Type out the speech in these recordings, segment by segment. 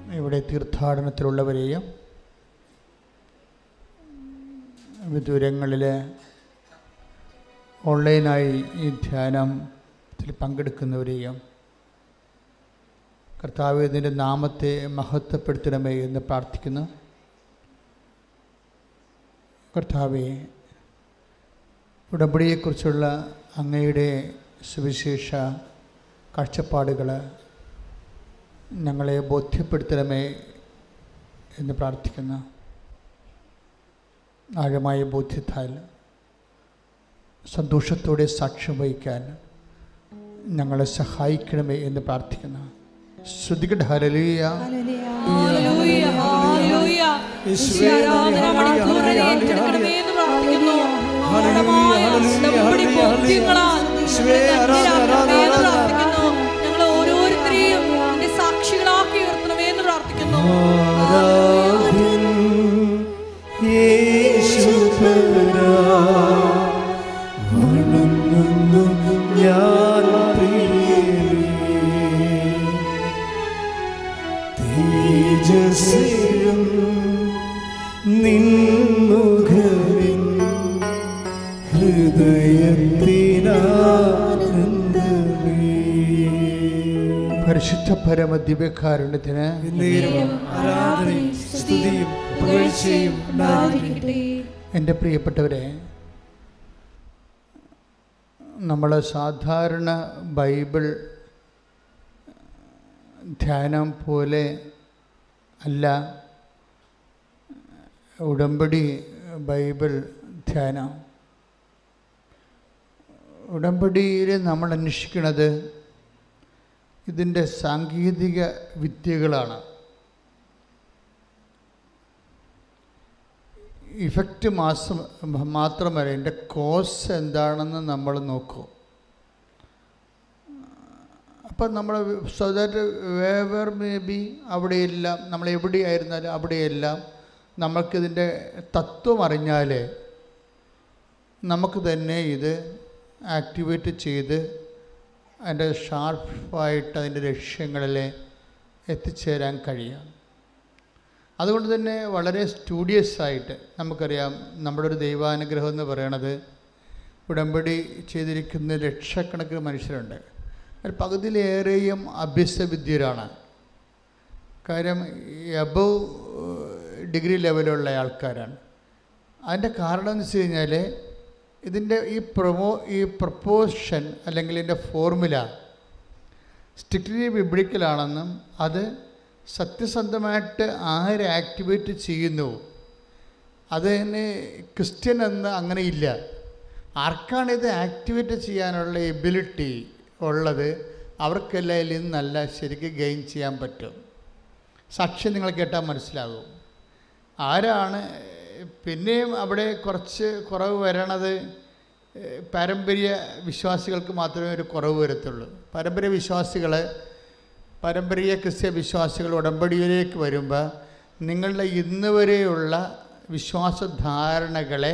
ഇവിടെ തീർത്ഥാടനത്തിലുള്ളവരെയും വിദൂരങ്ങളിൽ ഓൺലൈനായി ഈ ധ്യാനത്തിൽ പങ്കെടുക്കുന്നവരെയും കർത്താവ് ഇതിൻ്റെ നാമത്തെ മഹത്വപ്പെടുത്തണമേ എന്ന് പ്രാർത്ഥിക്കുന്നു കർത്താവെ ഉടമ്പടിയെക്കുറിച്ചുള്ള അങ്ങയുടെ സുവിശേഷ കാഴ്ചപ്പാടുകൾ ഞങ്ങളെ ബോധ്യപ്പെടുത്തണമേ എന്ന് പ്രാർത്ഥിക്കുന്നു ആഴമായ ബോധ്യത്താൽ സന്തോഷത്തോടെ സാക്ഷ്യം വഹിക്കാൻ ഞങ്ങളെ സഹായിക്കണമേ എന്ന് പ്രാർത്ഥിക്കുന്നു ശ്രുതികട ഹരലിയ ഹല്ലേലൂയ, ഹല്ലേലൂയ. യേശുവേ, ആരാധന മണിക്കൂറിനെ ഏറ്റെടുക്കണമേ എന്ന് പ്രാർത്ഥിക്കുന്നു. ആഴമായ ഉടമ്പടി ബോധ്യങ്ങളാൽ ഞങ്ങളെ ധന്യരാക്കണമേ എന്ന് പ്രാർത്ഥിക്കുന്നു. ഞങ്ങളെ ഓരോരുത്തരെയും നിന്റെ സാക്ഷികളാക്കി ഉയർത്തണമേ എന്ന് പ്രാർത്ഥിക്കുന്നു ആരാധ്യൻ യേശുപരാ വണങ്ങുന്നു ഞാൻ പ്രിയരേ. തേജസ്സിലും നിൻമുഖവിൻ ഹൃദയത്തിനാനന്ദമേ പരിശുദ്ധ പരമ ദിവ്യകാരുണ്യത്തിന് നേരം ആരാധനയും സ്തുതിയും പുകഴ്ചയും ഉണ്ടായിരിക്കട്ടെ എൻ്റെ പ്രിയപ്പെട്ടവരെ നമ്മൾ സാധാരണ ബൈബിൾ ധ്യാനം പോലെ അല്ല ഉടമ്പടി ബൈബിൾ ധ്യാനം ഉടമ്പടിയിൽ നമ്മൾ അന്വേഷിക്കുന്നത് ഇതിൻ്റെ സാങ്കേതിക വിദ്യകളാണ് ഇഫക്റ്റ് മാസം മാത്രമല്ല എൻ്റെ കോസ് എന്താണെന്ന് നമ്മൾ നോക്കും അപ്പം നമ്മൾ so that wherever may be അവിടെയെല്ലാം നമ്മൾ എവിടെയായിരുന്നാലും അവിടെയെല്ലാം നമുക്കിതിൻ്റെ തത്വം അറിഞ്ഞാൽ നമുക്ക് തന്നെ ഇത് ആക്ടിവേറ്റ് ചെയ്ത് അതിൻ്റെ ഷാർപ്പായിട്ട് അതിൻ്റെ ലക്ഷ്യങ്ങളിൽ എത്തിച്ചേരാൻ കഴിയാം അതുകൊണ്ട് തന്നെ വളരെ സ്റ്റുഡിയസ് ആയിട്ട് നമുക്കറിയാം നമ്മുടെ ഒരു ദൈവാനുഗ്രഹം എന്ന് പറയണത് ഉടമ്പടി ചെയ്തിരിക്കുന്ന ലക്ഷക്കണക്കിന് മനുഷ്യരുണ്ട് അതിൽ പകുതിയിലേറെയും അഭ്യസ്തവിദ്യരാണ് കാര്യം എബവ് ഡിഗ്രി ലെവലുള്ള ആൾക്കാരാണ് അതിൻ്റെ കാരണം എന്ന് വെച്ച് കഴിഞ്ഞാൽ ഇതിൻ്റെ ഈ പ്രൊമോ ഈ പ്രപ്പോഷൻ അല്ലെങ്കിൽ ഇതിൻ്റെ ഫോർമുല സ്ട്രിക്ട്ലി ബിബ്ലിക്കലാണെന്നും അത് സത്യസന്ധമായിട്ട് ആര് ആക്ടിവേറ്റ് ചെയ്യുന്നു അത് തന്നെ ക്രിസ്ത്യൻ എന്ന് അങ്ങനെ ഇല്ല ആർക്കാണ് ഇത് ആക്ടിവേറ്റ് ചെയ്യാനുള്ള എബിലിറ്റി ഉള്ളത് അവർക്കെല്ലാം ഇതിൽ നിന്ന് നല്ല ശരിക്കും ഗെയിൻ ചെയ്യാൻ പറ്റും സാക്ഷ്യം നിങ്ങൾ കേട്ടാൽ മനസ്സിലാകും ആരാണ് പിന്നെയും അവിടെ കുറച്ച് കുറവ് വരണത് ഏഹ്, പാരമ്പര്യ വിശ്വാസികൾക്ക് മാത്രമേ ഒരു കുറവ് വരത്തുള്ളൂ പാരമ്പര്യ വിശ്വാസികൾ പാരമ്പര്യ ക്രിസ്ത്യ വിശ്വാസികൾ ഉടമ്പടിയിലേക്ക് വരുമ്പോൾ നിങ്ങളുടെ ഇന്ന് വരെയുള്ള വിശ്വാസധാരണകളെ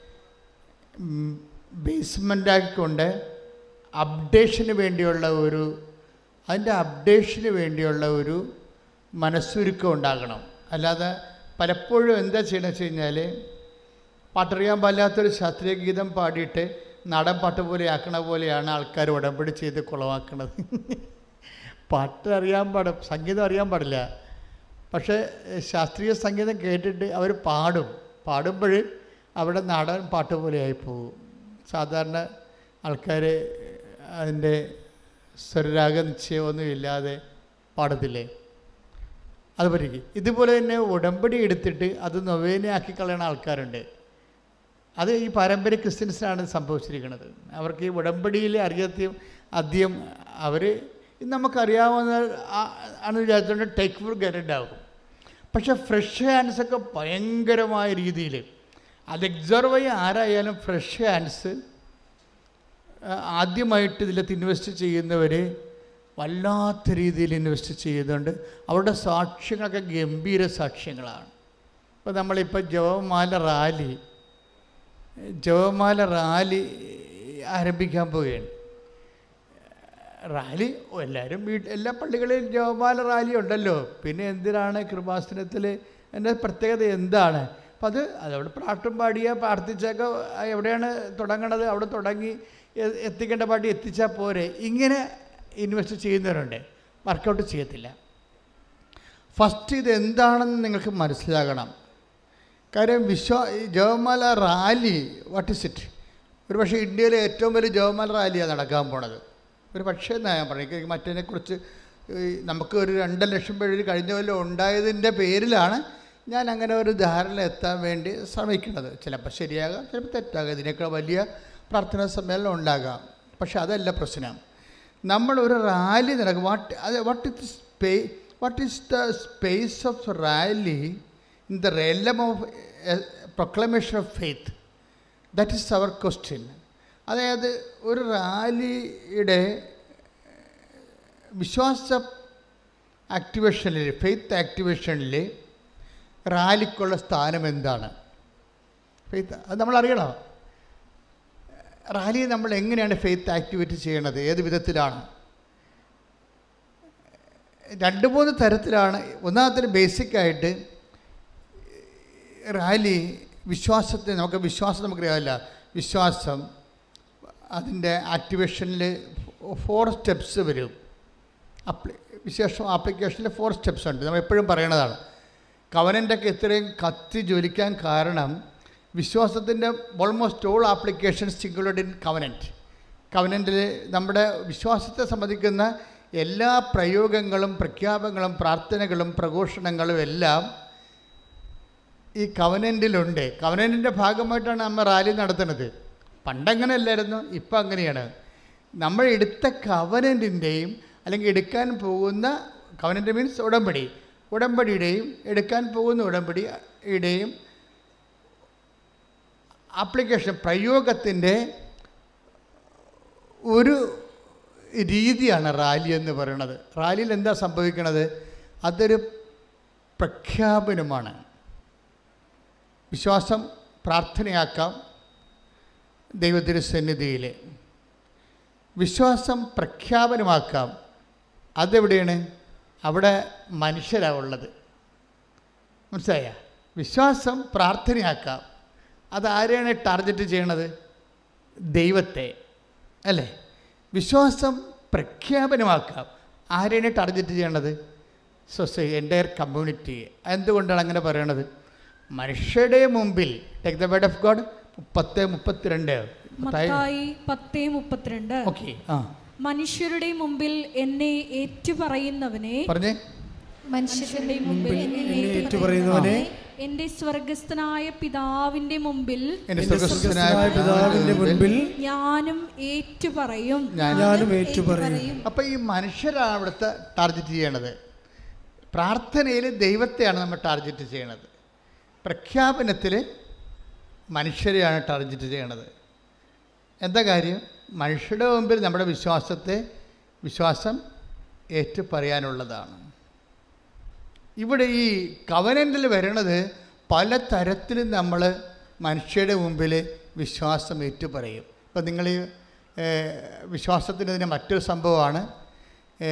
ബേസ്മെൻ്റാക്കിക്കൊണ്ട് അപ്ഡേഷന് വേണ്ടിയുള്ള ഒരു അതിൻ്റെ അപ്ഡേഷന് വേണ്ടിയുള്ള ഒരു മനസ്സുരുക്കം ഉണ്ടാകണം അല്ലാതെ പലപ്പോഴും എന്താ ചെയ്യണമെന്ന് വെച്ച് കഴിഞ്ഞാൽ പാട്ടറിയാൻ പാടില്ലാത്തൊരു ശാസ്ത്രീയ ഗീതം പാടിയിട്ട് നാടൻ പാട്ട് പോലെ ആക്കണ പോലെയാണ് ആൾക്കാർ ഉടമ്പടി ചെയ്ത് കുളമാക്കണത് പാട്ട് അറിയാൻ പാടും സംഗീതം അറിയാൻ പാടില്ല പക്ഷേ എഹ്, ശാസ്ത്രീയ സംഗീതം കേട്ടിട്ട് അവർ പാടും പാടുമ്പോൾ അവിടെ നാടൻ പാട്ട് പോലെ ആയിപ്പോകും സാധാരണ ആൾക്കാർ അതിൻ്റെ സ്വരരാഗ നിശ്ചയമൊന്നും ഇല്ലാതെ പാടത്തില്ലേ അത് പഠിക്കും ഇതുപോലെ തന്നെ ഉടമ്പടി എടുത്തിട്ട് അത് നൊവേനയാക്കി കളയണ ആൾക്കാരുണ്ട് അത് ഈ പാരമ്പര്യ ക്രിസ്ത്യൻസിനാണ് സംഭവിച്ചിരിക്കുന്നത് അവർക്ക് ഈ ഉടമ്പടിയിൽ അറിയാത്ത അധികം അവർ നമുക്കറിയാവുന്ന ആ- ആണ് വിചാരിച്ചുകൊണ്ട് ടേക്ക് ഫോർ ഗ്യാരൻ്റ് ആകും പക്ഷേ ഫ്രഷ് ഹാൻഡ്സൊക്കെ ഭയങ്കരമായ രീതിയിൽ അത് എക്സർവ് ചെയ്യാൻ ആരായാലും ഫ്രഷ് ഹാൻഡ്സ് ആദ്യമായിട്ട് ഇതിലത്ത് ഇൻവെസ്റ്റ് ചെയ്യുന്നവർ വല്ലാത്ത രീതിയിൽ ഇൻവെസ്റ്റ് ചെയ്യുന്നുണ്ട് അവരുടെ സാക്ഷ്യങ്ങളൊക്കെ ഗംഭീര സാക്ഷ്യങ്ങളാണ് ഇപ്പോൾ നമ്മളിപ്പോൾ ജവമാല റാലി ജവമാല റാലി ആരംഭിക്കാൻ പോവുകയാണ് റാലി ഓ, എല്ലാവരും വീട്ട് എല്ലാ പള്ളികളിലും ജപമാല റാലി ഉണ്ടല്ലോ പിന്നെ എന്തിനാണ് കൃപാസനത്തിൽ എൻ്റെ പ്രത്യേകത എന്താണ് അപ്പം അത് അതവിടെ പാട്ടും പാടിയ പ്രാർത്ഥിച്ചൊക്കെ എവിടെയാണ് തുടങ്ങണത് അവിടെ തുടങ്ങി എ- എത്തിക്കേണ്ട പാട്ടി എത്തിച്ചാൽ പോരെ ഇങ്ങനെ ഇൻവെസ്റ്റ് ചെയ്യുന്നവരുണ്ട് വർക്കൗട്ട് ചെയ്യത്തില്ല ഫസ്റ്റ് ഇത് എന്താണെന്ന് നിങ്ങൾക്ക് മനസ്സിലാകണം കാര്യം വിശ്വാ ഈ ജവമാല റാലി വാട്ട് ഇസ് ഇറ്റ് ഒരു പക്ഷേ ഇന്ത്യയിലെ ഏറ്റവും വലിയ ജവമാല റാലിയാണ് നടക്കാൻ പോണത് ഒരു പക്ഷേ എന്നാ ഞാൻ പറയുന്നത് മറ്റതിനെക്കുറിച്ച് ഈ നമുക്ക് ഒരു രണ്ട് ലക്ഷം പേര് കഴിഞ്ഞ കൊല്ലം ഉണ്ടായതിൻ്റെ പേരിലാണ് ഞാൻ അങ്ങനെ ഒരു ധാരണ എത്താൻ വേണ്ടി ശ്രമിക്കുന്നത് ചിലപ്പോൾ ശരിയാകാം ചിലപ്പോൾ തെറ്റാകാം ഇതിനേക്കാൾ വലിയ പ്രാർത്ഥനാ സമ്മേളനം ഉണ്ടാകാം പക്ഷെ അതല്ല പ്രശ്നം നമ്മൾ ഒരു റാലി നടക്കും വാട്ട് അത് വാട്ട് ഇസ് സ്പേ what is the space of rally in the realm of proclamation of faith that is our question അതായത് ഒരു റാലിയുടെ വിശ്വാസ ആക്ടിവേഷനിൽ ഫെയ്ത്ത് ആക്ടിവേഷനിൽ റാലിക്കുള്ള സ്ഥാനം എന്താണ് ഫെയ്ത്ത് അത് നമ്മൾ അറിയണം റാലി നമ്മൾ എങ്ങനെയാണ് ഫെയ്ത്ത് ആക്ടിവേറ്റ് ചെയ്യണത് ഏത് വിധത്തിലാണ് രണ്ട് മൂന്ന് തരത്തിലാണ് ഒന്നാമത്തെ ബേസിക്കായിട്ട് റാലി വിശ്വാസത്തെ നമുക്ക് വിശ്വാസം നമുക്കറിയാമല്ല വിശ്വാസം അതിൻ്റെ ആക്ടിവേഷനിൽ ഫോർ സ്റ്റെപ്സ് വരും അപ്ലി വിശേഷം ആപ്ലിക്കേഷനിൽ ഫോർ സ്റ്റെപ്സ് ഉണ്ട് നമ്മൾ എപ്പോഴും പറയണതാണ് കവനൻ്റെയൊക്കെ ഇത്രയും കത്തി ജ്വലിക്കാൻ കാരണം വിശ്വാസത്തിൻ്റെ almost all applications singled in covenant കവനൻറ്റിൽ നമ്മുടെ വിശ്വാസത്തെ സംബന്ധിക്കുന്ന എല്ലാ പ്രയോഗങ്ങളും പ്രഖ്യാപനങ്ങളും പ്രാർത്ഥനകളും പ്രഘോഷണങ്ങളും എല്ലാം ഈ കവനൻറ്റിലുണ്ട് കവനൻറ്റിൻ്റെ ഭാഗമായിട്ടാണ് നമ്മൾ റാലി നടത്തുന്നത് പണ്ടങ്ങനെ അല്ലായിരുന്നു ഇപ്പം അങ്ങനെയാണ് നമ്മൾ എടുത്ത കവനൻറ്റിൻ്റെയും അല്ലെങ്കിൽ എടുക്കാൻ പോകുന്ന കവനൻ്റ് മീൻസ് ഉടമ്പടി ഉടമ്പടിയുടെയും എടുക്കാൻ പോകുന്ന ഉടമ്പടിയുടെയും ആപ്ലിക്കേഷൻ പ്രയോഗത്തിൻ്റെ ഒരു രീതിയാണ് റാലി എന്ന് പറയുന്നത് റാലിയിൽ എന്താ സംഭവിക്കുന്നത് അതൊരു പ്രഖ്യാപനമാണ് വിശ്വാസം പ്രാർത്ഥനയാക്കാം ദൈവത്തിൻ്റെ സന്നിധിയിൽ വിശ്വാസം പ്രഖ്യാപനമാക്കാം അതെവിടെയാണ് അവിടെ മനുഷ്യരാണ് ഉള്ളത് മനസ്സിലായ വിശ്വാസം പ്രാർത്ഥനയാക്കാം അതാരെയാണ് ടാർഗറ്റ് ചെയ്യണത് ദൈവത്തെ അല്ലേ വിശ്വാസം പ്രഖ്യാപനമാക്കാം ആരെയാണ് ടാർഗറ്റ് ചെയ്യണത് സൊസൈറ്റി എൻ്റയർ കമ്മ്യൂണിറ്റി എന്തുകൊണ്ടാണ് അങ്ങനെ പറയണത് മനുഷ്യരുടെ മുമ്പിൽ take the word of God മുപ്പത്ത് മുപ്പത്തിരണ്ട് മത്തായി പത്തേ മുപ്പത്തിരണ്ട് ഓക്കെ ആ മനുഷ്യരുടെ മുമ്പിൽ എന്നെ ഏറ്റുപറയുന്നവനെ പറഞ്ഞേ മനുഷ്യരുടെ മുമ്പിൽ എന്നെ ഏറ്റുപറയുന്നവനെ എന്റെ സ്വർഗസ്ഥനായ പിതാവിന്റെ മുമ്പിൽ എൻ്റെ എന്റെ സ്വർഗസ്ഥനായ സ്വർഗസ്ഥനായ പിതാവിന്റെ മുൻപിൽ ഞാനും ഏറ്റുപറയും ഞാൻ ഞാനും ഏറ്റുപറയും അപ്പോൾ ഈ മനുഷ്യരാണ് ഇവിടുത്തെ ടാർഗറ്റ് ചെയ്യണത് പ്രാർത്ഥനയിൽ ദൈവത്തെയാണ് നമ്മൾ ടാർഗറ്റ് ചെയ്യണത് പ്രഖ്യാപനത്തിൽ മനുഷ്യരെയാണ് ടാർഗറ്റ് ചെയ്യണത് എന്താ കാര്യം മനുഷ്യരുടെ മുമ്പിൽ നമ്മുടെ വിശ്വാസത്തെ വിശ്വാസം ഏറ്റു പറയാനുള്ളതാണ് ഇവിടെ ഈ കവനൻ്റിൽ വരണത് പല തരത്തിലും നമ്മൾ മനുഷ്യരുടെ മുമ്പിൽ വിശ്വാസം ഏറ്റു പറയും ഇപ്പം നിങ്ങൾ ഈ വിശ്വാസത്തിന് ഇതിന് മറ്റൊരു സംഭവമാണ് ഏ,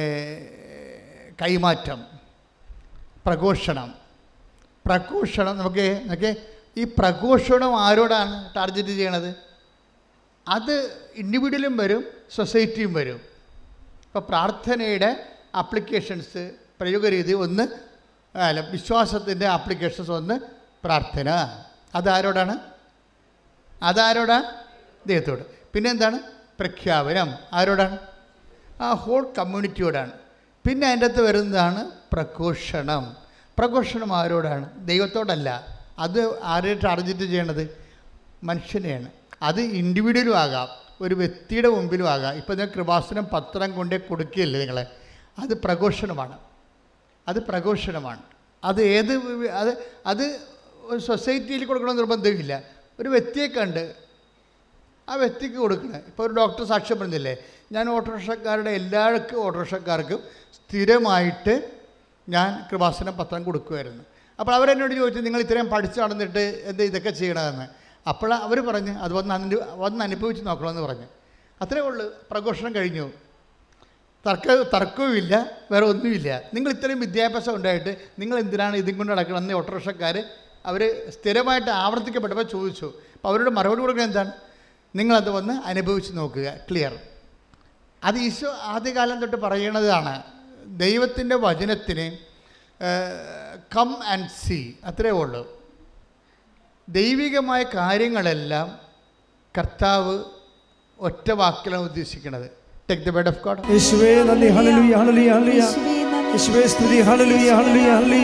കൈമാറ്റം പ്രഘോഷണം പ്രഘോഷണം നമുക്ക് നമുക്ക് ഈ പ്രഘോഷണം ആരോടാണ് ടാർഗറ്റ് ചെയ്യണത് അത് ഇൻഡിവിജ്വലും വരും സൊസൈറ്റിയും വരും ഇപ്പോൾ പ്രാർത്ഥനയുടെ ആപ്ലിക്കേഷൻസ് പ്രയോഗരീതി ഒന്ന് അല്ല വിശ്വാസത്തിൻ്റെ ആപ്ലിക്കേഷൻസ് ഒന്ന് പ്രാർത്ഥന അതാരോടാണ് അതാരോടാ ദൈവത്തോട് പിന്നെ എന്താണ് പ്രഖ്യാപനം ആരോടാണ് ആ ഹോൾ കമ്മ്യൂണിറ്റിയോടാണ് പിന്നെ അതിൻ്റെ അകത്ത് വരുന്നതാണ് പ്രഘോഷണം പ്രഘോഷണം ആരോടാണ് ദൈവത്തോടല്ല അത് ആരെ ടാർഗറ്റ് ചെയ്യണത് മനുഷ്യനെയാണ് അത് ഇൻഡിവിജ്വലും ആകാം ഒരു വ്യക്തിയുടെ മുമ്പിലും ആകാം ഇപ്പം ഞാൻ കൃപാസനം പത്രം കൊണ്ടേ കൊടുക്കുകയല്ലേ നിങ്ങളെ അത് പ്രഘോഷണമാണ് അത് പ്രഘോഷണമാണ് അത് ഏത് വി- അത് അത് ഒരു സൊസൈറ്റിയിൽ കൊടുക്കണമെന്ന് നിർബന്ധമില്ല ഒരു വ്യക്തിയെ കണ്ട് ആ വ്യക്തിക്ക് കൊടുക്കണേ ഇപ്പോൾ ഒരു ഡോക്ടർ സാക്ഷ്യം പറഞ്ഞില്ലേ ഞാൻ ഓട്ടോറിക്ഷക്കാരുടെ എല്ലാവർക്കും ഓട്ടോറിക്ഷക്കാർക്കും സ്ഥിരമായിട്ട് ഞാൻ കൃപാസനം പത്രം കൊടുക്കുമായിരുന്നു അപ്പോൾ അവരെന്നോട് ചോദിച്ചു നിങ്ങൾ ഇത്രയും പഠിച്ച് നടന്നിട്ട് എന്താ ഇതൊക്കെ ചെയ്യണമെന്ന് അപ്പോൾ അവർ പറഞ്ഞ് അത് വന്ന് അനു വന്ന് അനുഭവിച്ച് നോക്കണമെന്ന് പറഞ്ഞു അത്രേ ഉള്ളൂ പ്രഘോഷണം കഴിഞ്ഞു തർക്ക തർക്കവുമില്ല വേറെ ഒന്നുമില്ല നിങ്ങൾ ഇത്രയും വിദ്യാഭ്യാസം ഉണ്ടായിട്ട് നിങ്ങൾ എന്തിനാണ് ഇതും കൊണ്ട് നടക്കണമെന്ന് ഓട്ടോറിക്ഷക്കാർ അവർ സ്ഥിരമായിട്ട് ആവർത്തിക്കപ്പെട്ടപ്പോൾ ചോദിച്ചു അപ്പോൾ അവരോട് മറുപടി കൊടുക്കുന്നത് എന്താണ് നിങ്ങളത് വന്ന് അനുഭവിച്ച് നോക്കുക ക്ലിയർ അത് ഈശോ ആദ്യകാലം തൊട്ട് പറയണതാണ് ദൈവത്തിൻ്റെ വചനത്തിന് കം ആൻഡ് സി അത്രേ ഉള്ളൂ ദൈവികമായ കാര്യങ്ങളെല്ലാം കർത്താവ് ഒറ്റ വാക്കിലാണ് ഉദ്ദേശിക്കുന്നത് take the bed of God യേശുവേ നന്ദി ഹല്ലേലൂയ ഹല്ലേലൂയ ഹല്ലേലൂയ യേശുവേ സ്തുതി ഹല്ലേലൂയ ഹല്ലേലൂയ ഹല്ലേലൂയ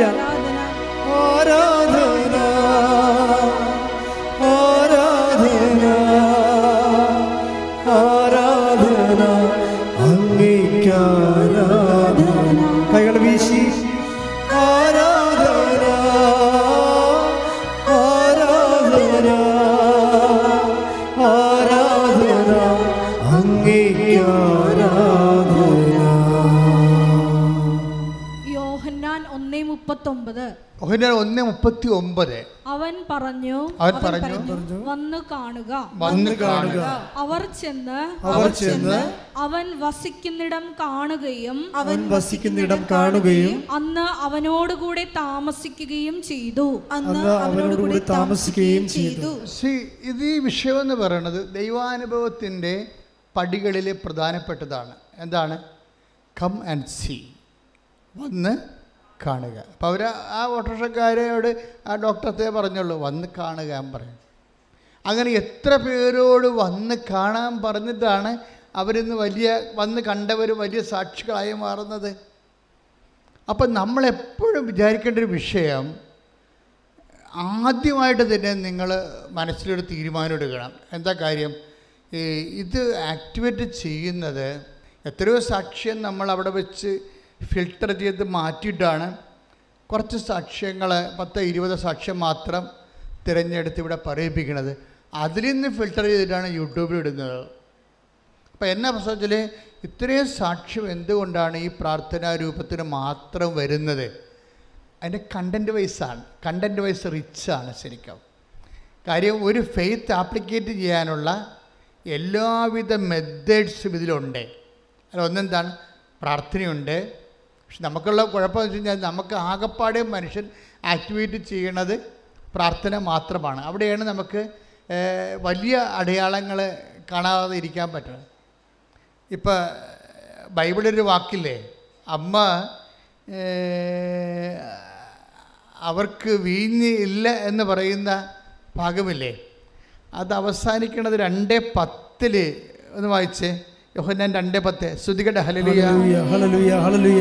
ആരാധന ആരാധന ആരാധന അങ്ങേക്ക് ആരാധന കൈകൾ വീശി ആരാധന ആരാധന ആരാധന അങ്ങേക്ക് ആരാധന യോഹന്നാൻ ഒന്നേ മുപ്പത്തൊമ്പത് ഓഹനാൻ ഒന്ന് മുപ്പത്തി ഒമ്പത് അവൻ പറഞ്ഞു അവൻ പറഞ്ഞു വന്നു കാണുക വന്ന് കാണുക അവർ ചെന്ന് അവർ ചെന്ന് അവൻ വസിക്കുന്നിടം കാണുകയും അവൻ വസിക്കുന്നിടം കാണുകയും അന്ന് അവനോടുകൂടെ താമസിക്കുകയും ചെയ്തു അന്ന് അവനോടുകൂടി താമസിക്കുകയും ചെയ്തു സി ഇത് ഈ വിഷയം എന്ന് പറയുന്നത് ദൈവാനുഭവത്തിൻ്റെ പടികളിൽ പ്രധാനപ്പെട്ടതാണ് എന്താണ് കം ആൻഡ് സി വന്ന് കാണുക അപ്പോൾ അവർ ആ ഓട്ടോറിക്ഷക്കാരോട് ആ ഡോക്ടറത്തെ പറഞ്ഞുള്ളൂ വന്ന് കാണുക എന്ന് പറയും അങ്ങനെ എത്ര പേരോട് വന്ന് കാണാൻ പറഞ്ഞിട്ടാണ് അവരിന്ന് വലിയ വന്ന് കണ്ടവർ വലിയ സാക്ഷികളായി മാറുന്നത് അപ്പം നമ്മളെപ്പോഴും വിചാരിക്കേണ്ട ഒരു വിഷയം ആദ്യമായിട്ട് തന്നെ നിങ്ങൾ മനസ്സിലൊരു തീരുമാനം എടുക്കണം എന്താ കാര്യം ഈ ഇത് ആക്ടിവേറ്റ് ചെയ്യുന്നത് എത്രയോ സാക്ഷ്യം നമ്മൾ അവിടെ വെച്ച് ഫിൽട്ടർ ചെയ്ത് മാറ്റിയിട്ടാണ് കുറച്ച് സാക്ഷ്യങ്ങൾ പത്ത് ഇരുപത് സാക്ഷ്യം മാത്രം തിരഞ്ഞെടുത്ത് ഇവിടെ പറയിപ്പിക്കുന്നത് അതിൽ നിന്ന് ഫിൽട്ടർ ചെയ്തിട്ടാണ് യൂട്യൂബിൽ ഇടുന്നത് അപ്പോൾ എന്നെ പ്രശ്നത്തിൽ ഇത്രയും സാക്ഷ്യം എന്തുകൊണ്ടാണ് ഈ പ്രാർത്ഥനാ രൂപത്തിന് മാത്രം വരുന്നത് അതിൻ്റെ കണ്ടൻറ്റ് വൈസാണ് കണ്ടൻറ്റ് വൈസ് റിച്ചാണ് ശരിക്കും കാര്യം ഒരു ഫെയ്ത്ത് ആപ്ലിക്കേറ്റ് ചെയ്യാനുള്ള എല്ലാവിധ മെത്തേഡ്സും ഇതിലുണ്ട് അതിൽ ഒന്നെന്താണ് പ്രാർത്ഥനയുണ്ട് പക്ഷെ നമുക്കുള്ള കുഴപ്പമെന്ന് വെച്ച് കഴിഞ്ഞാൽ നമുക്ക് ആകപ്പാടെ മനുഷ്യൻ ആക്ടിവേറ്റ് ചെയ്യണത് പ്രാർത്ഥന മാത്രമാണ് അവിടെയാണ് നമുക്ക് ഏഹ്, വലിയ അടയാളങ്ങൾ കാണാതെ ഇരിക്കാൻ പറ്റുന്നത് ഇപ്പം ബൈബിളൊരു വാക്കില്ലേ അമ്മ ഏഹ്, അവർക്ക് വീഞ്ഞ് ഇല്ല എന്ന് പറയുന്ന ഭാഗമില്ലേ അത് അവസാനിക്കുന്നത് രണ്ട് പത്തില് ഒന്ന് വായിച്ചേ യോഹന്നാൻ രണ്ട് പത്ത് ശ്രുതികട ഹലലിയ ഹല്ലേലൂയ ഹല്ലേലൂയ ഹല്ലേലൂയ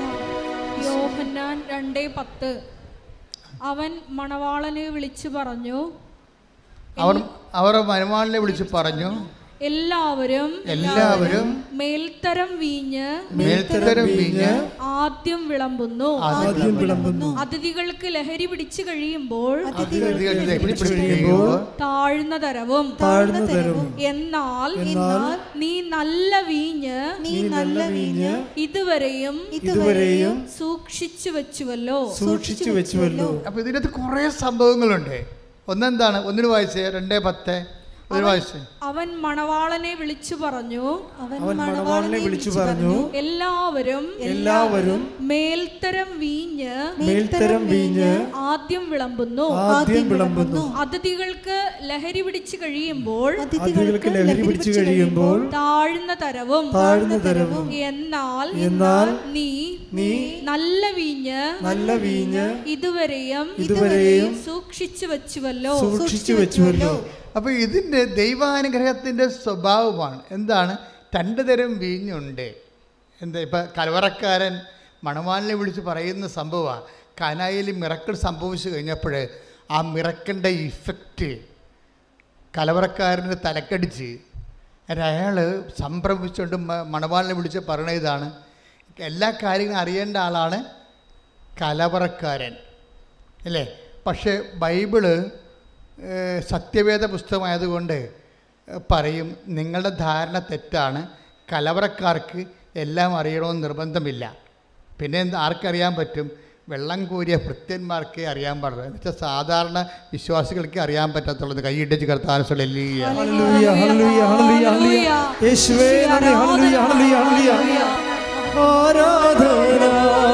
യോഹന്നാൻ രണ്ടേ പത്ത് അവൻ മണവാളനെ വിളിച്ചു പറഞ്ഞു അവർ അവർ മരുമാളിനെ വിളിച്ച് പറഞ്ഞു എല്ലാവരും എല്ലാവരും മേൽത്തരം വീഞ്ഞ് മേൽത്തരം വീഞ്ഞ് ആദ്യം വിളമ്പുന്നു ആദ്യം വിളമ്പുന്നു അതിഥികൾക്ക് ലഹരി പിടിച്ചു കഴിയുമ്പോൾ അതിഥികളുടെ പിടിപ്പിടിക്കുമ്പോൾ താഴ്ന്ന തരവും താഴ്ന്ന തരവും എന്നാൽ എന്നാൽ നീ നല്ല വീഞ്ഞ് നീ നല്ല വീഞ്ഞ് ഇതുവരെയും ഇതുവരെയും സൂക്ഷിച്ചു വെച്ചുവല്ലോ സൂക്ഷിച്ചു വെച്ചുവല്ലോ അപ്പോൾ ഇതിനകത്ത് കുറേ സംഭവങ്ങളുണ്ട് ഒന്നെന്താണ് ഒന്നിന് വായിച്ചേ രണ്ടേ പത്ത് ഒരു വായിച്ചേ അവൻ മണവാളനെ വിളിച്ചു പറഞ്ഞു അവൻ മണവാളനെ വിളിച്ചു പറഞ്ഞു എല്ലാവരും എല്ലാവരും മേൽത്തരം വീഞ്ഞ് മേൽത്തരം വീഞ്ഞ് ആദ്യം വിളമ്പുന്നു ആദ്യം വിളമ്പുന്നു അതിഥികൾക്ക് ലഹരി പിടിച്ചു കഴിയുമ്പോൾ അതിഥികൾക്ക് ലഹരി പിടിച്ചു കഴിയുമ്പോൾ താഴ്ന്ന തരവും താഴ്ന്ന തരവും എന്നാൽ എന്നാൽ നീ നീ നല്ല വീഞ്ഞ് നല്ല വീഞ്ഞ് ഇതുവരെയും ഇതുവരെയും സൂക്ഷിച്ചു വെച്ചുവല്ലോ സൂക്ഷിച്ചു വെച്ചുവല്ലോ അപ്പോൾ ഇതിൻ്റെ ദൈവാനുഗ്രഹത്തിൻ്റെ സ്വഭാവമാണ് എന്താണ് രണ്ട് തരം വീഞ്ഞുണ്ട് എന്താ ഇപ്പം കലവറക്കാരൻ മണവാളിനെ വിളിച്ച് പറയുന്ന സംഭവമാണ് കനായിൽ മിറക്കൾ സംഭവിച്ചു കഴിഞ്ഞപ്പോൾ ആ മിറക്കിൻ്റെ ഇഫക്റ്റ് കലവറക്കാരന് തലക്കടിച്ച് അയാൾ സംഭ്രമിച്ചുകൊണ്ട് മ- മണവാളിനെ വിളിച്ച് പറയണ ഇതാണ് എല്ലാ കാര്യങ്ങളും അറിയേണ്ട ആളാണ് കലവറക്കാരൻ അല്ലേ പക്ഷേ ബൈബിള് ഏഹ്, സത്യവേദ പുസ്തകമായതുകൊണ്ട് ഏഹ്, പറയും നിങ്ങളുടെ ധാരണ തെറ്റാണ് കലവറക്കാർക്ക് എല്ലാം അറിയണമെന്ന് നിർബന്ധമില്ല പിന്നെ എന്ത് ആർക്കറിയാൻ പറ്റും വെള്ളം കോരിയ ഭൃത്യന്മാർക്കേ അറിയാൻ പാടുള്ളൂ എന്ന് വെച്ചാൽ സാധാരണ വിശ്വാസികൾക്ക് അറിയാൻ പറ്റത്തുള്ളത് കൈയിട്ടിച്ച് കർത്താനുസരിച്ച് ഹല്ലേലൂയ ഹല്ലേലൂയ ഹല്ലേലൂയ ഹല്ലേലൂയ യേശുവേ നന്ദി ഹല്ലേലൂയ ഹല്ലേലൂയ ഹല്ലേലൂയ ആരാധന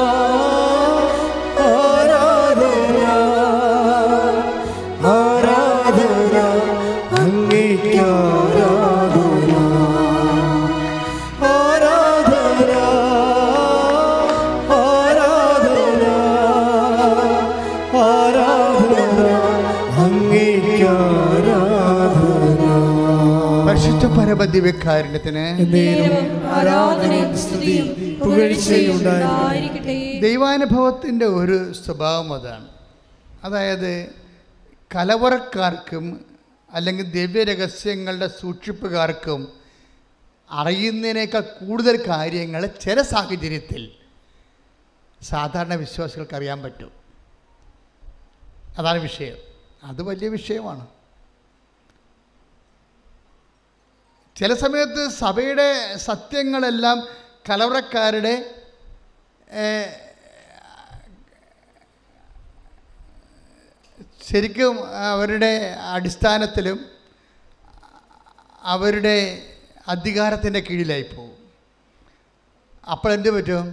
ആരാധന ആരാധന അങ്ങേക്ക് ആരാധന ആരാധന ആരാധന ആരാധന അങ്ങേക്ക് ആരാധന പരിശുദ്ധ പരമദിവ്യകാരുണ്യത്തിന് നേരവും ആരാധനയും സ്തുതിയും പുകഴ്ചയും ഉണ്ടായിരിക്കട്ടെ ദൈവാനുഭവത്തിൻ്റെ ഒരു സ്വഭാവം അതാണ് അതായത് കലവറക്കാർക്കും അല്ലെങ്കിൽ ദിവ്യരഹസ്യങ്ങളുടെ സൂക്ഷിപ്പുകാർക്കും അറിയുന്നതിനേക്കാൾ കൂടുതൽ കാര്യങ്ങൾ ചില സാഹചര്യത്തിൽ സാധാരണ വിശ്വാസികൾക്ക് അറിയാൻ പറ്റും അതാണ് വിഷയം അത് വലിയ വിഷയമാണ് ചില സമയത്ത് സഭയുടെ സത്യങ്ങളെല്ലാം കലവറക്കാരുടെ ഏഹ്, ശരിക്കും അവരുടെ അടിസ്ഥാനത്തിലും അവരുടെ അധികാരത്തിൻ്റെ കീഴിലായി പോകും അപ്പോൾ എന്ത് പറ്റും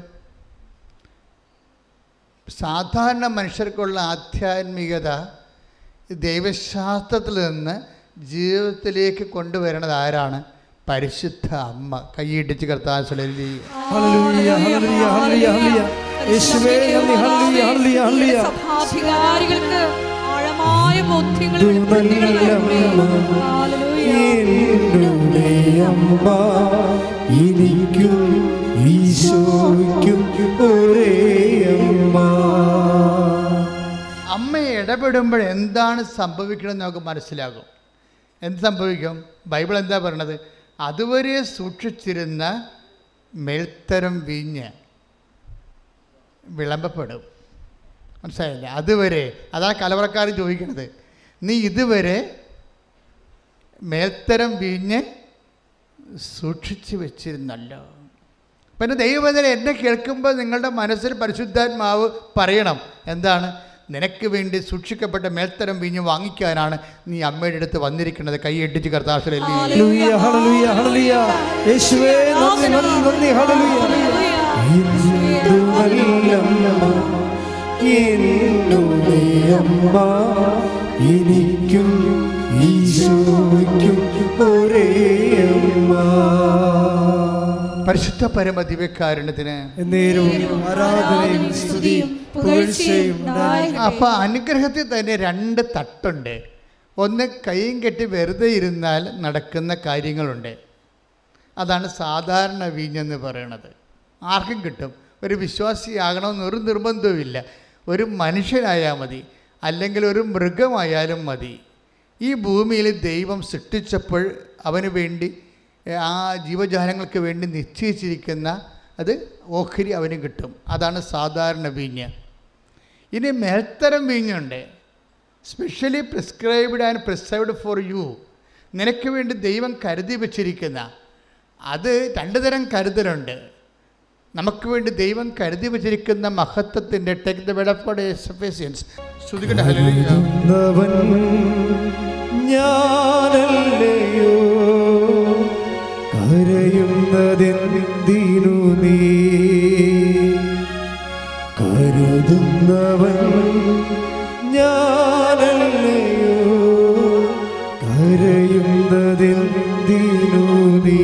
സാധാരണ മനുഷ്യർക്കുള്ള ആധ്യാത്മികത ദൈവശാസ്ത്രത്തിൽ നിന്ന് ജീവിതത്തിലേക്ക് കൊണ്ടുവരണത് ആരാണ് പരിശുദ്ധ അമ്മ കൈയിടിച്ച് കർത്താൻ ഹല്ലേലൂയ ഹല്ലേലൂയ ഹല്ലേലൂയ ഹല്ലേലൂയ യേശുവേ നന്ദി ഹല്ലേലൂയ ഹല്ലേലൂയ ഹല്ലേലൂയ സഭാധികാരികൾക്ക് ആഴമായ ബോധ്യങ്ങൾ വെളിപ്പെടുത്തി നൽകണമേ. ഹല്ലേലൂയ. എന്നുടെ അമ്മ എനിക്കും ഈശോയ്ക്കും ഒരേ അമ്മ അമ്മ ഇടപെടുമ്പോൾ എന്താണ് സംഭവിക്കണമെന്ന് നമുക്ക് മനസ്സിലാകും എന്ത് സംഭവിക്കും ബൈബിൾ എന്താ പറയണത് അതുവരെ സൂക്ഷിച്ചിരുന്ന മേൽത്തരം വീഞ്ഞ് വിളമ്പപ്പെടും മനസ്സിലായില്ലേ അതുവരെ അതാണ് കലവറക്കാർ ചോദിക്കുന്നത് നീ ഇതുവരെ മേൽത്തരം വീഞ്ഞ് സൂക്ഷിച്ചു വെച്ചിരുന്നല്ലോ പിന്നെ ദൈവവേദന എന്നെ കേൾക്കുമ്പോൾ നിങ്ങളുടെ മനസ്സിൽ പരിശുദ്ധാത്മാവ് പറയണം എന്താണ് നിനക്ക് വേണ്ടി സൂക്ഷിക്കപ്പെട്ട മേൽത്തരം വീഞ്ഞ് വാങ്ങിക്കാനാണ് നീ അമ്മയുടെ അടുത്ത് വന്നിരിക്കുന്നത് കൈ ഇട്ടിച്ച് കർത്താശലി ഹല്ലേലൂയ ഹല്ലേലൂയ ഹല്ലേലൂയ യേശുവേ നന്ദി നന്ദി നന്ദി ഹല്ലേലൂയ എന്തു നല്ലമ്മ എന്നുടെ അമ്മ എനിക്കും ഈശോയ്ക്കും ഒരേ അമ്മ പരിശുദ്ധ പരമ ദിവ്യകാരുണ്യത്തിന് നേരവും ആരാധനയും സ്തുതിയും പുകഴ്ചയും ഉണ്ടായിരിക്കട്ടെ. അപ്പോൾ അനുഗ്രഹത്തിൽ തന്നെ രണ്ട് തട്ടുണ്ട് ഒന്ന് കൈയും കെട്ടി വെറുതെ ഇരുന്നാൽ നടക്കുന്ന കാര്യങ്ങളുണ്ട് അതാണ് സാധാരണ വീഞ്ഞെന്ന് പറയണത് ആർക്കും കിട്ടും ഒരു വിശ്വാസിയാകണമെന്ന് ഒരു നിർബന്ധവുമില്ല ഒരു മനുഷ്യനായാൽ മതി അല്ലെങ്കിൽ ഒരു മൃഗമായാലും മതി ഈ ഭൂമിയിൽ ദൈവം സൃഷ്ടിച്ചപ്പോൾ അവന് വേണ്ടി ഏ, ആ ജീവജാലങ്ങൾക്ക് വേണ്ടി നിശ്ചയിച്ചിരിക്കുന്ന അത് ഓഹരി അവന് കിട്ടും അതാണ് സാധാരണ വീഞ്ഞ് ഇനി മേൽത്തരം വീഞ്ഞുണ്ട് specially prescribed and preserved for you നിനക്ക് വേണ്ടി ദൈവം കരുതി വച്ചിരിക്കുന്ന അത് രണ്ട് തരം കരുതലുണ്ട് നമുക്ക് വേണ്ടി ദൈവം കരുതി വച്ചിരിക്കുന്ന മഹത്വത്തിൻ്റെ ടെക് ദ വെടപ്പോടെ സഫേഷ്യൻസ് ശ്രുതികട്ടെ ഹല്ലേലൂയ ുന്നവൻ ഞാനല്ലയോ കരയുന്നതെന്തിനു നീ കരുതുന്നവൻ ഞാനല്ലയോ കരയുന്നതെന്തിനു നീ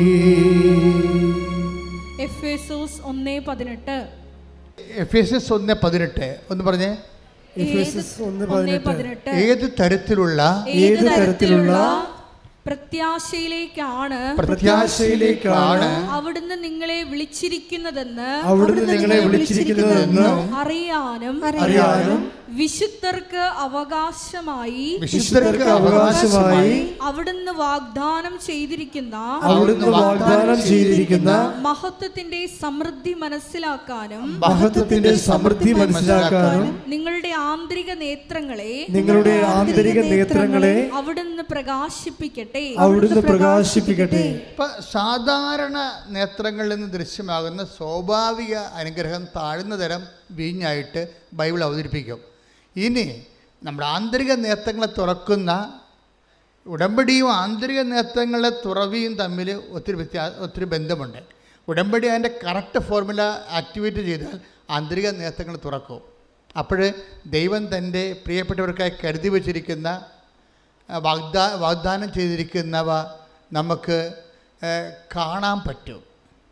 എഫേസോസ് ഒന്നേ പതിനെട്ട് എഫ് എസ് എസ് ഒന്ന് പതിനെട്ട് ഒന്ന് പറഞ്ഞേ എഫേസസ് ഒന്ന് ഒന്നേ പതിനെട്ട് പതിനെട്ട് ഏത് തരത്തിലുള്ള ഏത് തരത്തിലുള്ള പ്രത്യാശയിലേക്കാണ് പ്രത്യാശയിലേക്കാണ് അവിടുന്ന് നിങ്ങളെ വിളിച്ചിരിക്കുന്നതെന്ന് അവിടുന്ന് നിങ്ങളെ വിളിച്ചിരിക്കുന്നതെന്ന് അറിയാനും അറിയാനും വിശുദ്ധർക്ക് അവകാശമായി വിശുദ്ധർക്ക് അവകാശമായി അവിടുന്ന് വാഗ്ദാനം ചെയ്തിരിക്കുന്ന അവിടുന്ന് വാഗ്ദാനം ചെയ്തിരിക്കുന്ന മഹത്വത്തിന്റെ സമൃദ്ധി മനസ്സിലാക്കാനും മഹത്വത്തിന്റെ സമൃദ്ധി മനസ്സിലാക്കാനും നിങ്ങളുടെ ആന്തരിക നേത്രങ്ങളെ നിങ്ങളുടെ ആന്തരിക നേത്രങ്ങളെ അവിടുന്ന് പ്രകാശിപ്പിക്കട്ടെ അവിടുന്ന് പ്രകാശിപ്പിക്കട്ടെ ഇപ്പം സാധാരണ നേത്രങ്ങളിൽ നിന്ന് ദൃശ്യമാകുന്ന സ്വാഭാവിക അനുഗ്രഹം താഴ്ന്ന തരം വീഞ്ഞായിട്ട് ബൈബിൾ അവതരിപ്പിക്കും ഇനി നമ്മുടെ ആന്തരിക നേത്രങ്ങളെ തുറക്കുന്ന ഉടമ്പടിയും ആന്തരിക നേത്രങ്ങളെ തുറവിയും തമ്മിൽ ഒത്തിരി വ്യത്യാ ഒത്തിരി ബന്ധമുണ്ട് ഉടമ്പടി അതിൻ്റെ കറക്റ്റ് ഫോർമുല ആക്ടിവേറ്റ് ചെയ്താൽ ആന്തരിക നേത്രങ്ങൾ തുറക്കും അപ്പോൾ ദൈവം തൻ്റെ പ്രിയപ്പെട്ടവർക്കായി കരുതി വച്ചിരിക്കുന്ന ആ, വാഗ്ദാ വാഗ്ദാനം ചെയ്തിരിക്കുന്നവ നമുക്ക് ഏ, കാണാൻ പറ്റും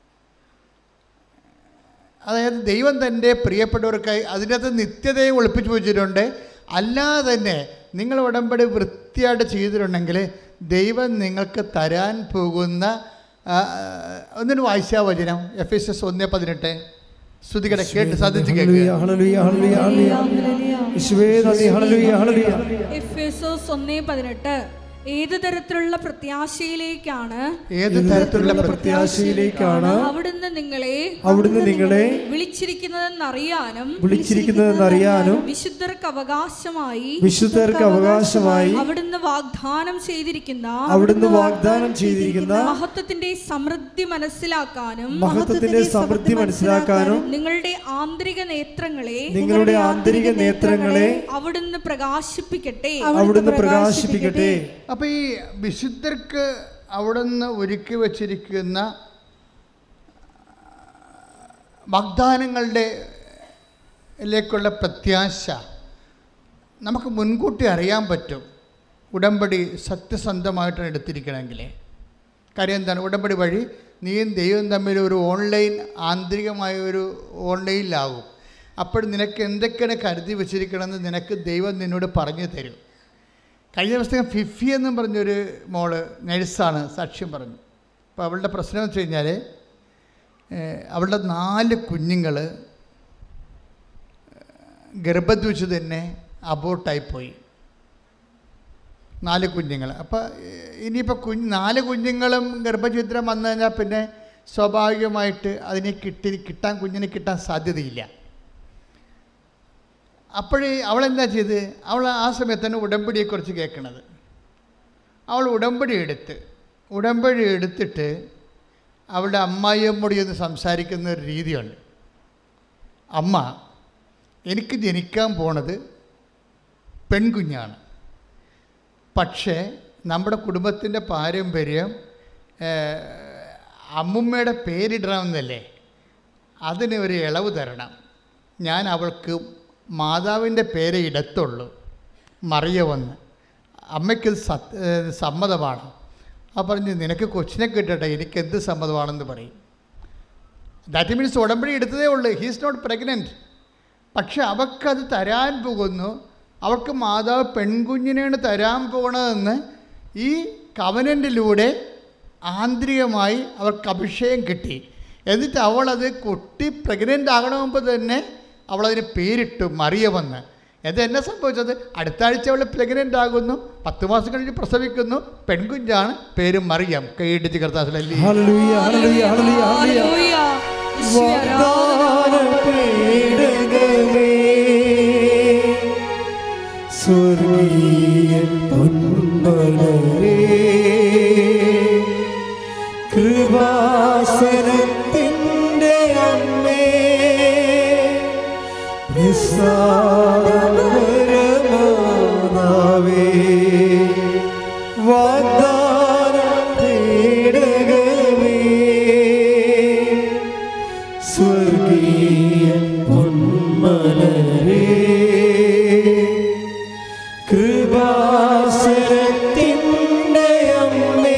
അതായത് ദൈവം തൻ്റെ പ്രിയപ്പെട്ടവർക്കായി അതിനകത്ത് നിത്യതയെ ഒളിപ്പിച്ചു വെച്ചിട്ടുണ്ട് അല്ലാതെ തന്നെ നിങ്ങൾ ഉടമ്പടി വൃത്തിയായിട്ട് ചെയ്തിട്ടുണ്ടെങ്കിൽ ദൈവം നിങ്ങൾക്ക് തരാൻ പോകുന്ന ആ, ഒന്നിന് വായിച്ചാ വചനം എഫ് എസ് എസ് ഒന്ന് പതിനെട്ട് ശ്രുതികടെ കേട്ട് സാധിച്ച് കേൾക്കുക ഹല്ലേലൂയ, ഹല്ലേലൂയ, ഹല്ലേലൂയ. യേശുവേ നന്ദി ഹല്ലേലൂയ, ഹല്ലേലൂയ. എഫേസോസ് ഒന്നേ പതിനെട്ട് ഏത് തരത്തിലുള്ള പ്രത്യാശയിലേക്കാണ് ഏത് തരത്തിലുള്ള പ്രത്യാശ പ്രത്യാശയിലേക്കാണ് അവിടുന്ന് നിങ്ങളെ അവിടുന്ന് നിങ്ങളെ വിളിച്ചിരിക്കുന്നതെന്നറിയാനും വിളിച്ചിരിക്കുന്നതെന്നറിയാനും വിശുദ്ധർക്ക് അവകാശമായി വിശുദ്ധർക്ക് അവകാശമായി അവിടുന്ന് വാഗ്ദാനം ചെയ്തിരിക്കുന്ന അവിടുന്ന് വാഗ്ദാനം ചെയ്തിരിക്കുന്ന മഹത്വത്തിന്റെ സമൃദ്ധി മനസ്സിലാക്കാനും മഹത്വത്തിന്റെ സമൃദ്ധി മനസ്സിലാക്കാനും നിങ്ങളുടെ ആന്തരിക നേത്രങ്ങളെ നിങ്ങളുടെ ആന്തരിക നേത്രങ്ങളെ അവിടുന്ന് പ്രകാശിപ്പിക്കട്ടെ അവിടുന്ന് പ്രകാശിപ്പിക്കട്ടെ അപ്പോൾ ഈ വിശുദ്ധർക്ക് അവിടുന്ന് ഒരുക്കി വച്ചിരിക്കുന്ന വാഗ്ദാനങ്ങളുടെ ലേക്കുള്ള പ്രത്യാശ നമുക്ക് മുൻകൂട്ടി അറിയാൻ പറ്റും ഉടമ്പടി സത്യസന്ധമായിട്ടാണ് എടുത്തിരിക്കണമെങ്കിൽ കാര്യം എന്താണ് ഉടമ്പടി വഴി നീയും ദൈവം തമ്മിൽ ഒരു ഓൺലൈൻ ആന്തരികമായ ഒരു ഓൺലൈനിലാവും അപ്പോൾ നിനക്ക് എന്തൊക്കെയാണ് കരുതി വെച്ചിരിക്കണമെന്ന് നിനക്ക് ദൈവം നിന്നോട് പറഞ്ഞു തരും കഴിഞ്ഞ ദിവസം ഫിഫി എന്നും പറഞ്ഞൊരു മോള് നഴ്സാണ് സാക്ഷ്യം പറഞ്ഞു അപ്പോൾ അവളുടെ പ്രശ്നം വെച്ച് കഴിഞ്ഞാൽ ഏഹ്, അവളുടെ നാല് കുഞ്ഞുങ്ങൾ ഗർഭത്തിൽ വെച്ച് തന്നെ അബോട്ടായിപ്പോയി നാല് കുഞ്ഞുങ്ങൾ അപ്പോൾ ഇനിയിപ്പോൾ കുഞ്ഞ് നാല് കുഞ്ഞുങ്ങളും ഗർഭചിത്രം വന്നു കഴിഞ്ഞാൽ പിന്നെ സ്വാഭാവികമായിട്ട് അതിനെ കിട്ടി കിട്ടാൻ കുഞ്ഞിനെ കിട്ടാൻ സാധ്യതയില്ല അപ്പോഴേ അവളെന്താ ചെയ്ത് അവൾ ആ സമയത്ത് തന്നെ ഉടമ്പടിയെക്കുറിച്ച് കേൾക്കണത് അവൾ ഉടമ്പടി എടുത്ത് ഉടമ്പടി എടുത്തിട്ട് അവളുടെ അമ്മായിയമ്മോട് ചെന്ന് സംസാരിക്കുന്ന ഒരു രീതിയുണ്ട് അമ്മ എനിക്ക് ജനിക്കാൻ പോണത് പെൺകുഞ്ഞാണ് പക്ഷേ നമ്മുടെ കുടുംബത്തിൻ്റെ പാരമ്പര്യം ഏഹ്, അമ്മുമ്മയുടെ പേരിടണമെന്നല്ലേ അതിന് ഒരു ഇളവ് തരണം ഞാൻ അവൾക്ക് മാതാവിൻ്റെ പേരേ ഇടത്തുള്ളൂ മറിയവന്ന് അമ്മയ്ക്ക് സത് ഏഹ്, സമ്മതമാണ് ആ പറഞ്ഞ് നിനക്ക് കൊച്ചിനെ കിട്ടട്ടെ എനിക്ക് എന്ത് സമ്മതമാണെന്ന് പറയും ദാറ്റ് മീൻസ് ഉടമ്പടി എടുത്തതേ ഉള്ളൂ ഹീസ് നോട്ട് പ്രഗ്നൻറ്റ് പക്ഷെ അവൾക്കത് തരാൻ പോകുന്നു അവൾക്ക് മാതാവ് പെൺകുഞ്ഞിനെയാണ് തരാൻ പോകണതെന്ന് ഈ കവനൻറ്റിലൂടെ ആന്തരികമായി അവൾക്ക് അഭിഷേകം കിട്ടി എന്നിട്ട് അവളത് കുട്ടി പ്രഗ്നൻ്റ് ആകണമെമ്പോൾ തന്നെ അവളതിന് പേരിട്ടു മറിയമെന്ന് ഇത് എന്നെ സംഭവിച്ചത് അടുത്ത ആഴ്ച അവൾ പ്രഗ്നൻ്റ് ആകുന്നു പത്ത് മാസം കഴിഞ്ഞ് പ്രസവിക്കുന്നു പെൺകുഞ്ഞാണ് പേര് മറിയം കൈയിടിച്ച് കർത്താസിലല്ലേ ഹല്ലേലൂയ, ഹല്ലേലൂയ, ഹല്ലേലൂയ, ഹല്ലേലൂയ. ഹല്ലേലൂയ. യേശുവേ, ആരാധന. വാഗ്ദാനപേടകമേ, സ്വർഗീയ പൊൻമലരേ, കൃപാസനത്തിൻ്റെ അമ്മേ നിസ്സാരമാതാവേ, വാഗ്ദാനം തേടകമേ സ്വർഗീയ പൊന്മലരേ കൃപാസനത്തിൻ്റെ അമ്മേ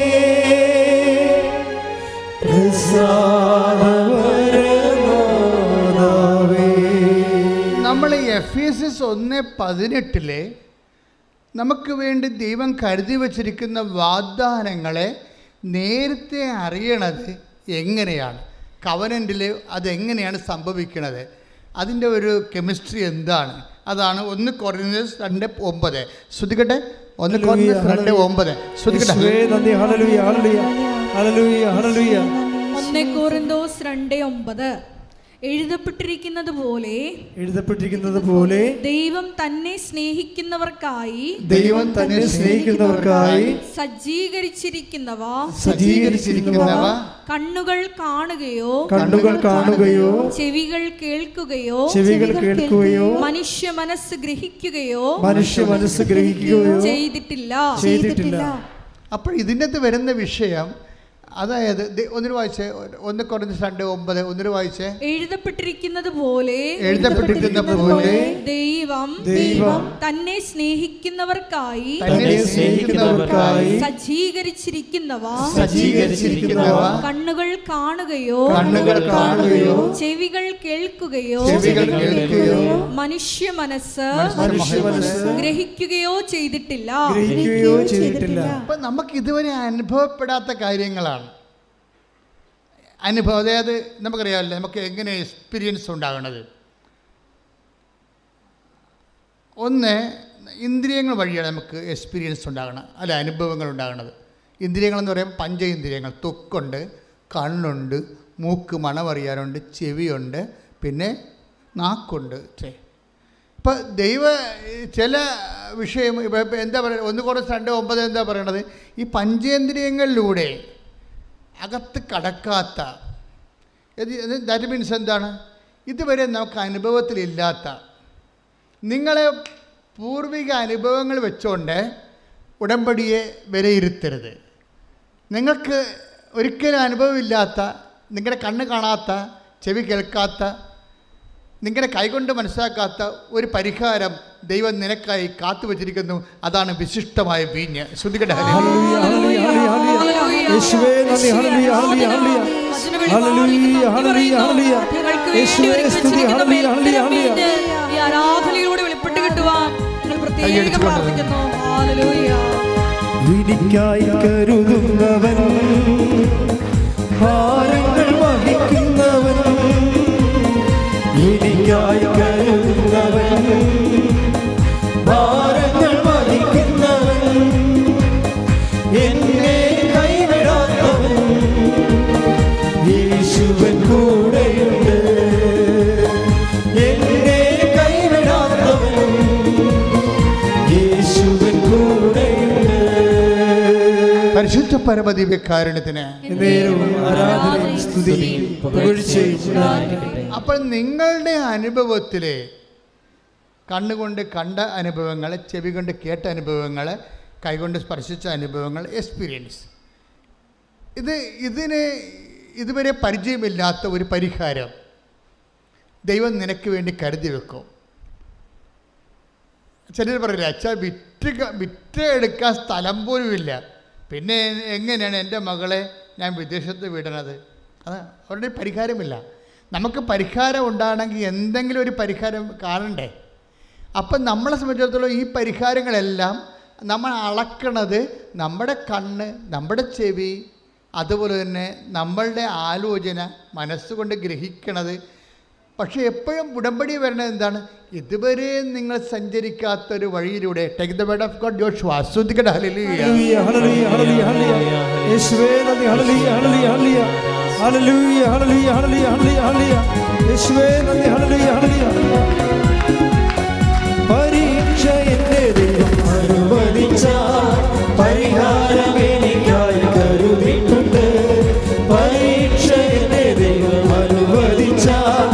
പ്രസാദപരമാതാവേ. നമ്മൾ എഫ് എസ് എസ് ഒന്ന് പതിനെട്ടിലെ നമുക്ക് വേണ്ടി ദൈവം കരുതി വച്ചിരിക്കുന്ന വാഗ്ദാനങ്ങളെ നേരത്തെ അറിയണത് എങ്ങനെയാണ് കവനൻറ്റിൽ അതെങ്ങനെയാണ് സംഭവിക്കുന്നത് അതിൻ്റെ ഒരു കെമിസ്ട്രി എന്താണ് അതാണ് ഒന്ന് കുറഞ്ഞത് രണ്ട് ഒമ്പത് ശ്രദ്ധിക്കട്ടെ ഒന്ന് കുറഞ്ഞത് രണ്ട് ഒമ്പത് ശ്രദ്ധിക്കട്ടെ യേശുവേ നന്ദി ഹല്ലേലൂയ ഹല്ലേലൂയ ഹല്ലേലൂയ ഹല്ലേലൂയ ഒന്നേ കോറിന്തോസ് രണ്ട് ഒമ്പത് എഴുതപ്പെട്ടിരിക്കുന്നത് പോലെ എഴുതപ്പെട്ടിരിക്കുന്നത് പോലെ ദൈവം തന്നെ സ്നേഹിക്കുന്നവർക്കായി ദൈവം തന്നെ സ്നേഹിക്കുന്നവർക്കായി സജ്ജീകരിച്ചിരിക്കുന്നവ സജ്ജീകരിച്ചിരിക്കുന്നവ കണ്ണുകൾ കാണുകയോ കണ്ണുകൾ കാണുകയോ ചെവികൾ കേൾക്കുകയോ ചെവികൾ കേൾക്കുകയോ മനുഷ്യ മനസ്സ് ഗ്രഹിക്കുകയോ മനുഷ്യ മനസ്സ് ഗ്രഹിക്കുകയോ ചെയ്തിട്ടില്ല ചെയ്തിട്ടില്ല അപ്പോൾ ഇതിൻ്റെ അകത്ത് വരുന്ന വിഷയം അതായത് ദേ- ഒന്നിന് വായിച്ചേ ഒന്ന് കുറഞ്ഞ രണ്ട് ഒമ്പത് ഒന്നിന് വായിച്ചേ എഴുതപ്പെട്ടിരിക്കുന്നത് പോലെ എഴുതപ്പെട്ടിരിക്കുന്ന പോലെ ദൈവം ദൈവം തന്നെ സ്നേഹിക്കുന്നവർക്കായി തന്നെ സ്നേഹിക്കുന്നവർക്കായി സജ്ജീകരിച്ചിരിക്കുന്നവ സജ്ജീകരിച്ചിരിക്കുന്നവ കണ്ണുകൾ കാണുകയോ കണ്ണുകൾ കാണുകയോ ചെവികൾ കേൾക്കുകയോ ചെവികൾ കേൾക്കുകയോ മനുഷ്യ മനസ്സ് മനുഷ്യ മനസ്സ് ഗ്രഹിക്കുകയോ ചെയ്തിട്ടില്ല ഗ്രഹിക്കുകയോ ചെയ്തിട്ടില്ല അപ്പം നമുക്ക് ഇതുവരെ അനുഭവപ്പെടാത്ത കാര്യങ്ങളാണ് അനുഭവം അതായത് നമുക്കറിയാമല്ലോ നമുക്ക് എങ്ങനെ എക്സ്പീരിയൻസ് ഉണ്ടാകണത് ഒന്ന് ഇന്ദ്രിയങ്ങൾ വഴിയാണ് നമുക്ക് എക്സ്പീരിയൻസ് ഉണ്ടാകണം അല്ല അനുഭവങ്ങൾ ഉണ്ടാകണത് ഇന്ദ്രിയങ്ങൾ എന്ന് പറയുമ്പോൾ പഞ്ചേന്ദ്രിയങ്ങൾ ത്വക്കുണ്ട് കണ്ണുണ്ട് മൂക്ക് മണമറിയാനുണ്ട് ചെവിയുണ്ട് പിന്നെ നാക്കുണ്ട് ഛേ. ഇപ്പം ദൈവ ചില വിഷയം ഇപ്പം ഇപ്പം എന്താ പറയുക ഒന്ന് കുറച്ച് രണ്ട് ഒമ്പത് എന്താ പറയണത് ഈ പഞ്ചേന്ദ്രിയങ്ങളിലൂടെ അകത്ത് കടക്കാത്ത ദാറ്റ് മീൻസ് എന്താണ് ഇതുവരെ നമുക്ക് അനുഭവത്തിലില്ലാത്ത നിങ്ങളെ പൂർവിക അനുഭവങ്ങൾ വെച്ചുകൊണ്ട് ഉടമ്പടിയെ വിലയിരുത്തരുത് നിങ്ങൾക്ക് ഒരിക്കലും അനുഭവമില്ലാത്ത നിങ്ങളുടെ കണ്ണ് കാണാത്ത ചെവി കേൾക്കാത്ത നിങ്ങളുടെ കൈകൊണ്ട് മനസ്സിലാക്കാത്ത ഒരു പരിഹാരം ദൈവം നിനക്കായി കാത്തു വച്ചിരിക്കുന്നു അതാണ് വിശിഷ്ടമായ വീഞ്ഞ് ശ്രുതികട ഹല്ലേലൂയ, ഹല്ലേലൂയ, ഹല്ലേലൂയ, ഹല്ലേലൂയ. യേശുവേ നന്ദി ഹല്ലേലൂയ, ഹല്ലേലൂയ, ഹല്ലേലൂയ. ഹല്ലേലൂയ, ഹല്ലേലൂയ, ഹല്ലേലൂയ. യേശുവേ സ്തുതി ഹല്ലേലൂയ, ഹല്ലേലൂയ, ഹല്ലേലൂയ. ഈ ആരാധനയിലൂടെ വെളിപ്പെട്ട് കിട്ടുവാൻ നിങ്ങൾ പ്രത്യേകം പ്രാർത്ഥിക്കുന്നു ഹല്ലേലൂയ എനിക്കായി കരുതുന്നവൻ ഭാരങ്ങൾ വഹിക്കുന്നവൻ എനിക്കായി കരുതുന്നവൻ ഭാരങ്ങൾ വഹിക്കുന്നവൻ എന്നെ കൈവിടാത്തവൻ യേശുവൻ കൂടെയുണ്ട് എന്നെ കൈവിടാത്തവൻ യേശുവൻ കൂടെയുണ്ട് പരിശുദ്ധ പരമദിവ്യകാരുണ്യത്തിന് നേരവും ആരാധനയും സ്തുതിയും പുകഴ്ചയും ഉണ്ടായിരിക്കട്ടെ. അപ്പോൾ നിങ്ങളുടെ അനുഭവത്തിൽ കണ്ണുകൊണ്ട് കണ്ട അനുഭവങ്ങൾ ചെവി കൊണ്ട് കേട്ട അനുഭവങ്ങൾ കൈകൊണ്ട് സ്പർശിച്ച അനുഭവങ്ങൾ എക്സ്പീരിയൻസ് ഇത് ഇതിന് ഇതുവരെ പരിചയമില്ലാത്ത ഒരു പരിഹാരം ദൈവം നിനക്ക് വേണ്ടി കരുതി വെക്കും ചിലർ പറയില്ല അച്ഛാ വിറ്റ് ക- വിറ്റ് എടുക്കാൻ സ്ഥലം പോലുമില്ല പിന്നെ എങ്ങനെയാണ് എൻ്റെ മകളെ ഞാൻ വിദേശത്ത് വിടണത് അത് അവരുടെ പരിഹാരമില്ല നമുക്ക് പരിഹാരം ഉണ്ടാകണമെങ്കിൽ എന്തെങ്കിലും ഒരു പരിഹാരം കാണണ്ടേ അപ്പം നമ്മളെ സംബന്ധിച്ചിടത്തോളം ഈ പരിഹാരങ്ങളെല്ലാം നമ്മൾ അളക്കണത് നമ്മുടെ കണ്ണ് നമ്മുടെ ചെവി അതുപോലെ തന്നെ നമ്മളുടെ ആലോചന മനസ്സുകൊണ്ട് ഗ്രഹിക്കണത് പക്ഷേ എപ്പോഴും ഉടമ്പടി വരുന്നത് എന്താണ് ഇതുവരെ നിങ്ങൾ സഞ്ചരിക്കാത്തൊരു വഴിയിലൂടെ take the word of God your ശ്വാസിക്കട്ടെ ഹല്ലേലൂയ ഹല്ലേലൂയ, ഹല്ലേലൂയ, ഹല്ലേലൂയ, ഹല്ലേലൂയ. യേശുവേ നന്ദി ഹല്ലേലൂയ, ഹല്ലേലൂയ, ഹല്ലേലൂയ. ഹല്ലേലൂയ, ഹല്ലേലൂയ, ഹല്ലേലൂയ, ഹല്ലേലൂയ, ഹല്ലേലൂയ. യേശുവേ നന്ദി ഹല്ലേലൂയ, ഹല്ലേലൂയ. പരീക്ഷ എന്റെ ദൈവം അനുവദിച്ച പരിഹാരം എനിക്കായി കരുതിയിട്ടുണ്ട് പരീക്ഷ എന്റെ ദൈവം അനുവദിച്ച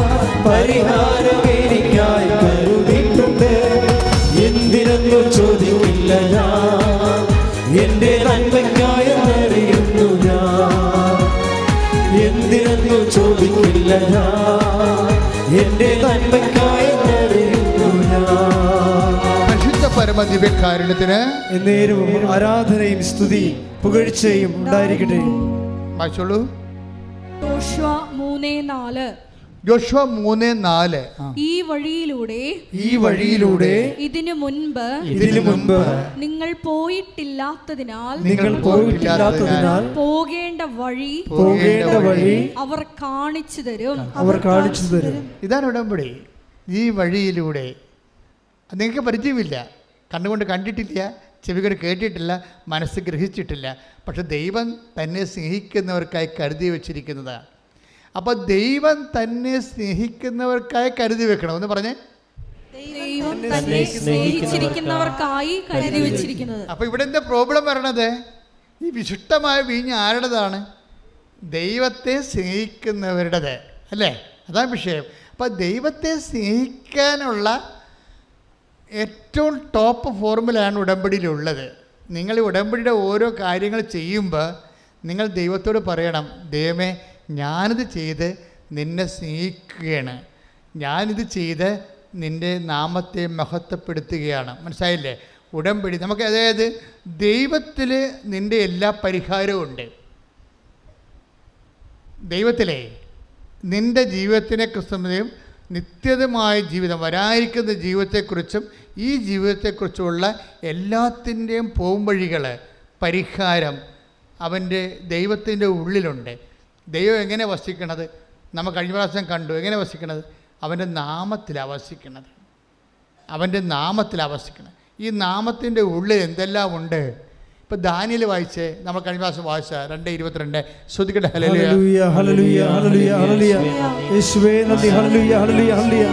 പരിഹാരം എനിക്കായി കരുതിയിട്ടുണ്ട് എന്തിനെന്നു ചോദിക്കില്ല ഞാൻ എന്റെ നന്മയ്ക്കായി അറിയുന്നു ഞാൻ എന്തിനെന്നു ചോദിക്കില്ല ഞാൻ എന്റെ നന്മയ്ക്കായി അറിയുന്നു ഞാൻ പരിശുദ്ധ പരമദിവ്യകാരുണ്യത്തിന് എന്നേരവും ആരാധനയും സ്തുതിയും പുകഴ്ചയും ഉണ്ടായിരിക്കട്ടെ വായിച്ചോളൂ യോശുവ മൂന്നേ നാല് ജോഷുവ മൂന്ന് നാല് ആ. ഈ വഴിയിലൂടെ ഈ വഴിയിലൂടെ ഇതിനു മുൻപ് ഇതിനു മുൻപ് നിങ്ങൾ പോയിട്ടില്ലാത്തതിനാൽ നിങ്ങൾ പോയിട്ടില്ലാത്തതിനാൽ പോകേണ്ട വഴി പോകേണ്ട വഴി അവർ കാണിച്ചു തരും അവർ കാണിച്ചു തരും ഇതാണ് ഉടമ്പടി ഈ വഴിയിലൂടെ അത് നിങ്ങൾക്ക് പരിചയമില്ല കണ്ണുകൊണ്ട് കണ്ടിട്ടില്ല ചെവി കൊണ്ട് കേട്ടിട്ടില്ല മനസ്സ് ഗ്രഹിച്ചിട്ടില്ല പക്ഷെ ദൈവം തന്നെ സ്നേഹിക്കുന്നവർക്കായി കരുതി വച്ചിരിക്കുന്നതാണ് അപ്പോൾ ദൈവം തന്നെ സ്നേഹിക്കുന്നവർക്കായി കരുതി വെക്കണം എന്ന് പറഞ്ഞേ ദൈവം തന്നെ സ്നേഹിച്ചിരിക്കുന്നവർക്കായി കരുതി വെച്ചിരിക്കുന്നത് അപ്പോൾ ഇവിടെ എന്താ പ്രോബ്ലം വരണത് ഈ വിശിഷ്ടമായ വീഞ്ഞ് ആരുടേതാണ് ദൈവത്തെ സ്നേഹിക്കുന്നവരുടേത് അല്ലേ അതാണ് വിഷയം അപ്പോൾ ദൈവത്തെ സ്നേഹിക്കാനുള്ള ഏറ്റവും ടോപ്പ് ഫോർമുലയാണ് ഉടമ്പടിയിലുള്ളത് നിങ്ങൾ ഈ ഉടമ്പടിയുടെ ഓരോ കാര്യങ്ങൾ ചെയ്യുമ്പോൾ നിങ്ങൾ ദൈവത്തോട് പറയണം ദൈവമേ ഞാനിത് ചെയ്ത് നിന്നെ സ്നേഹിക്കുകയാണ് ഞാനിത് ചെയ്ത് നിൻ്റെ നാമത്തെ മഹത്വപ്പെടുത്തുകയാണ് മനസ്സിലായില്ലേ ഉടമ്പടി നമുക്ക് അതായത് ദൈവത്തിൽ നിൻ്റെ എല്ലാ പരിഹാരവും ഉണ്ട് ദൈവത്തിലെ നിൻ്റെ ജീവിതത്തിനെ ക്രിസ്തുമതയും നിത്യതമായ ജീവിതം വരാതിരിക്കുന്ന ജീവിതത്തെക്കുറിച്ചും ഈ ജീവിതത്തെക്കുറിച്ചുമുള്ള എല്ലാത്തിൻ്റെയും പോംവഴികൾ പരിഹാരം അവൻ്റെ ദൈവത്തിൻ്റെ ഉള്ളിലുണ്ട് ദൈവം എങ്ങനെ വസിക്കണത് നമ്മൾ കഴിഞ്ഞ പ്രാവശ്യം കണ്ടു എങ്ങനെ വസിക്കണത് അവൻ്റെ നാമത്തിലാണ് വസിക്കണത് അവൻ്റെ നാമത്തിലാണ് വസിക്കണം ഈ നാമത്തിൻ്റെ ഉള്ളിൽ എന്തെല്ലാം ഉണ്ട് ഇപ്പം ദാനിയിൽ വായിച്ച് നമ്മൾ കഴിഞ്ഞ പ്രാവശ്യം വായിച്ച രണ്ട് ഇരുപത്തിരണ്ട് ശ്രുതിക്കട്ടെ ഹല്ലേലൂയ ഹല്ലേലൂയ ഹല്ലേലൂയ ഹല്ലേലൂയ ഹല്ലേലൂയ യേശുവേ നന്ദി ഹല്ലേലൂയ ഹല്ലേലൂയ ഹല്ലേലൂയ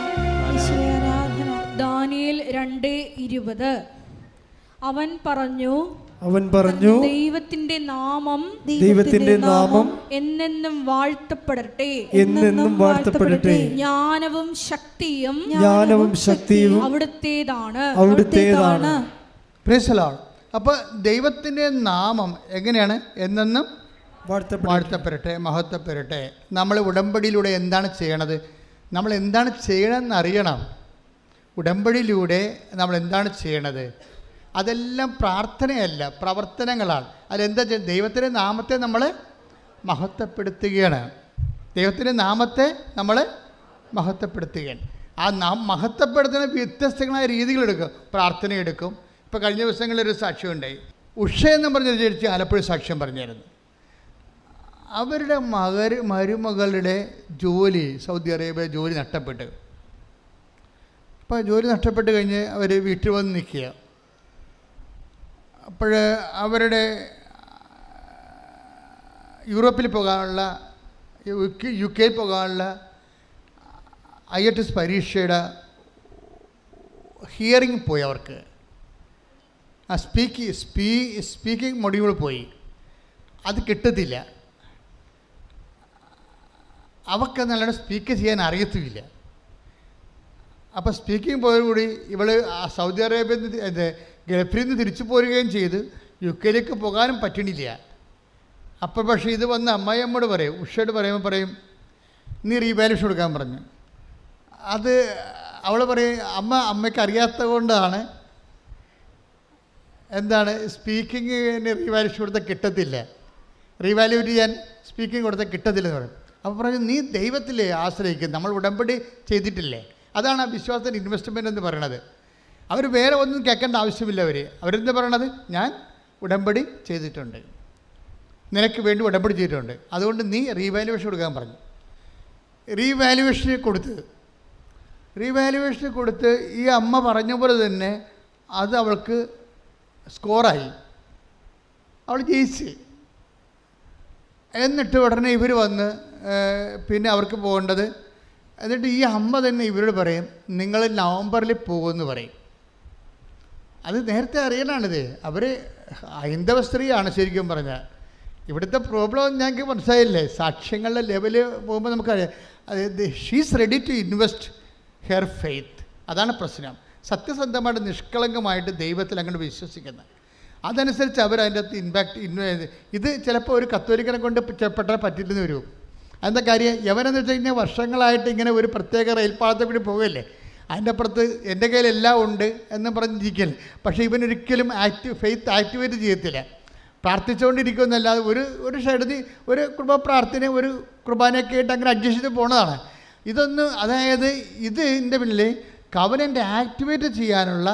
ദാനിയേൽ രണ്ട് ഇരുപത് അവൻ പറഞ്ഞു അവൻ പറഞ്ഞു ദൈവത്തിന്റെ നാമം ദൈവത്തിന്റെ നാമം എന്നെന്നും വാഴ്ത്തപ്പെടട്ടെ എന്നെന്നും വാഴ്ത്തപ്പെടട്ടെ ജ്ഞാനവും ശക്തിയും ജ്ഞാനവും ശക്തിയും അവിടുത്തേതാണ് അവിടുത്തേതാണ് പ്രേസലാണ് അപ്പോൾ ദൈവത്തിൻ്റെ നാമം എങ്ങനെയാണ് എന്നെന്നും വാഴ്ത്തപ്പെടട്ടെ വാഴ്ത്തപ്പെടട്ടെ മഹത്വപ്പെടട്ടെ നമ്മൾ ഉടമ്പടിയിലൂടെ എന്താണ് ചെയ്യണത് നമ്മൾ എന്താണ് ചെയ്യണമെന്ന് അറിയണം ഉടമ്പടിയിലൂടെ നമ്മൾ എന്താണ് ചെയ്യണത് അതെല്ലാം പ്രാർത്ഥനയല്ല പ്രവർത്തനങ്ങളാണ് അതെന്താ ചെയ്യ- ദൈവത്തിൻ്റെ നാമത്തെ നമ്മൾ മഹത്വപ്പെടുത്തുകയാണ് ദൈവത്തിൻ്റെ നാമത്തെ നമ്മൾ മഹത്വപ്പെടുത്തുകയാണ് ആ നാം മഹത്വപ്പെടുത്തുന്ന വ്യത്യസ്തങ്ങളായ രീതികളെടുക്കും പ്രാർത്ഥന എടുക്കും ഇപ്പോൾ കഴിഞ്ഞ ദിവസങ്ങളിൽ ഒരു സാക്ഷ്യം ഉണ്ടായി ഉഷ എന്ന് പറഞ്ഞൊരു ചേച്ചി ആലപ്പുഴ സാക്ഷ്യം പറഞ്ഞായിരുന്നു അവരുടെ മകർ മരുമകളുടെ ജോലി സൗദി അറേബ്യ ജോലി നഷ്ടപ്പെട്ട് അപ്പോൾ ജോലി നഷ്ടപ്പെട്ട് കഴിഞ്ഞ് അവർ വീട്ടിൽ വന്ന് നിൽക്കുക അപ്പോൾ അവരുടെ യൂറോപ്പിൽ പോകാനുള്ള യു കെ യു കെയിൽ പോകാനുള്ള ഐ എൽ എസ് പരീക്ഷയുടെ ഹിയറിംഗ് പോയി അവർക്ക് ആ സ്പീക്ക് സ്പീ സ്പീക്കിംഗ് മൊഡ്യൂൾ പോയി അത് കിട്ടത്തില്ല അവർക്ക് നല്ലോണം സ്പീക്ക് ചെയ്യാൻ അറിയത്തുമില്ല അപ്പോൾ സ്പീക്കിംഗ് പോയതോടുകൂടി ഇവൾ സൗദി അറേബ്യയിൽ നിന്ന് ഇത് ഗൾഫിൽ നിന്ന് തിരിച്ചു പോരുകയും ചെയ്ത് യു കെയിലേക്ക് പോകാനും പറ്റണില്ല അപ്പോൾ പക്ഷേ ഇത് വന്ന് അമ്മായിയമ്മോട് പറയും ഉഷയോട് പറയുമ്പോൾ പറയും നീ റീവാലുവേഷൻ കൊടുക്കാൻ പറഞ്ഞു അത് അവൾ പറയും അമ്മ അമ്മയ്ക്ക് അറിയാത്തത് കൊണ്ടാണ് എന്താണ് സ്പീക്കിങ്ങിന് റീവാലുവേഷൻ കൊടുത്താൽ കിട്ടത്തില്ല റീവാലുവേറ്റ് ചെയ്യാൻ സ്പീക്കിംഗ് കൊടുത്താൽ കിട്ടത്തില്ലെന്ന് പറയും അപ്പോൾ പറഞ്ഞു നീ ദൈവത്തിലെ ആശ്രയിക്കും നമ്മൾ ഉടമ്പടി ചെയ്തിട്ടില്ലേ അതാണ് ആ വിശ്വാസത്തിൻ്റെ ഇൻവെസ്റ്റ്മെൻ്റ് എന്ന് പറയണത് അവർ വേറെ ഒന്നും കേൾക്കേണ്ട ആവശ്യമില്ല അവർ അവരെന്താ പറയണത് ഞാൻ ഉടമ്പടി ചെയ്തിട്ടുണ്ട് നിനക്ക് വേണ്ടി ഉടമ്പടി ചെയ്തിട്ടുണ്ട് അതുകൊണ്ട് നീ റീവാലുവേഷൻ കൊടുക്കാൻ പറഞ്ഞു റീവാലുവേഷന് കൊടുത്ത് റീവാലുവേഷന് കൊടുത്ത് ഈ അമ്മ പറഞ്ഞ പോലെ തന്നെ അത് അവൾക്ക് സ്കോറായി അവൾ ജയിച്ച് എന്നിട്ട് ഉടനെ ഇവർ വന്ന് ഏഹ്, പിന്നെ അവർക്ക് പോകേണ്ടത് എന്നിട്ട് ഈ അമ്മ തന്നെ ഇവരോട് പറയും നിങ്ങൾ നവംബറിൽ പോകുമെന്ന് പറയും അത് നേരത്തെ അറിയണാണിത് അവർ ഹൈന്ദവ സ്ത്രീയാണ് ശരിക്കും പറഞ്ഞാൽ ഇവിടുത്തെ പ്രോബ്ലം ഞങ്ങൾക്ക് മനസ്സിലായില്ലേ സാക്ഷ്യങ്ങളുടെ ലെവല് പോകുമ്പോൾ നമുക്കറിയാം അതായത് she's ready to invest her faith അതാണ് പ്രശ്നം സത്യസന്ധമായിട്ട് നിഷ്കളങ്കമായിട്ട് ദൈവത്തിൽ അങ്ങോട്ട് വിശ്വസിക്കുന്നത് അതനുസരിച്ച് അവർ അതിൻ്റെ അകത്ത് ഇമ്പാക്ട് ഇൻവ ഇത് ചിലപ്പോൾ ഒരു കത്തോലിക്കനെ കൊണ്ട് പെട്ടാൽ പറ്റില്ലെന്ന് വരും എന്താ കാര്യം യവനെന്ന് വെച്ച് കഴിഞ്ഞാൽ വർഷങ്ങളായിട്ട് ഇങ്ങനെ ഒരു പ്രത്യേക റെയിൽപാളത്തെ കൂടി പോവുകയല്ലേ അതിൻ്റെ അപ്പുറത്ത് എൻ്റെ കയ്യിൽ എല്ലാം ഉണ്ട് എന്ന് പറഞ്ഞിരിക്കൽ പക്ഷേ ഇവനൊരിക്കലും ആക്റ്റീവ് ഫെയ്ത്ത് ആക്ടിവേറ്റ് ചെയ്യത്തില്ല പ്രാർത്ഥിച്ചുകൊണ്ടിരിക്കുമെന്നല്ലാതെ ഒരു ഒരു ഷെടുതി ഒരു കുടുംബ പ്രാർത്ഥന ഒരു കുർബാനയൊക്കെ ആയിട്ട് അങ്ങനെ അഡ്ജസ്റ്റ് ചെയ്ത് പോണതാണ് ഇതൊന്ന് അതായത് ഇത് ഇതിൻ്റെ പിന്നിൽ കവനൻ്റെ ആക്ടിവേറ്റ് ചെയ്യാനുള്ള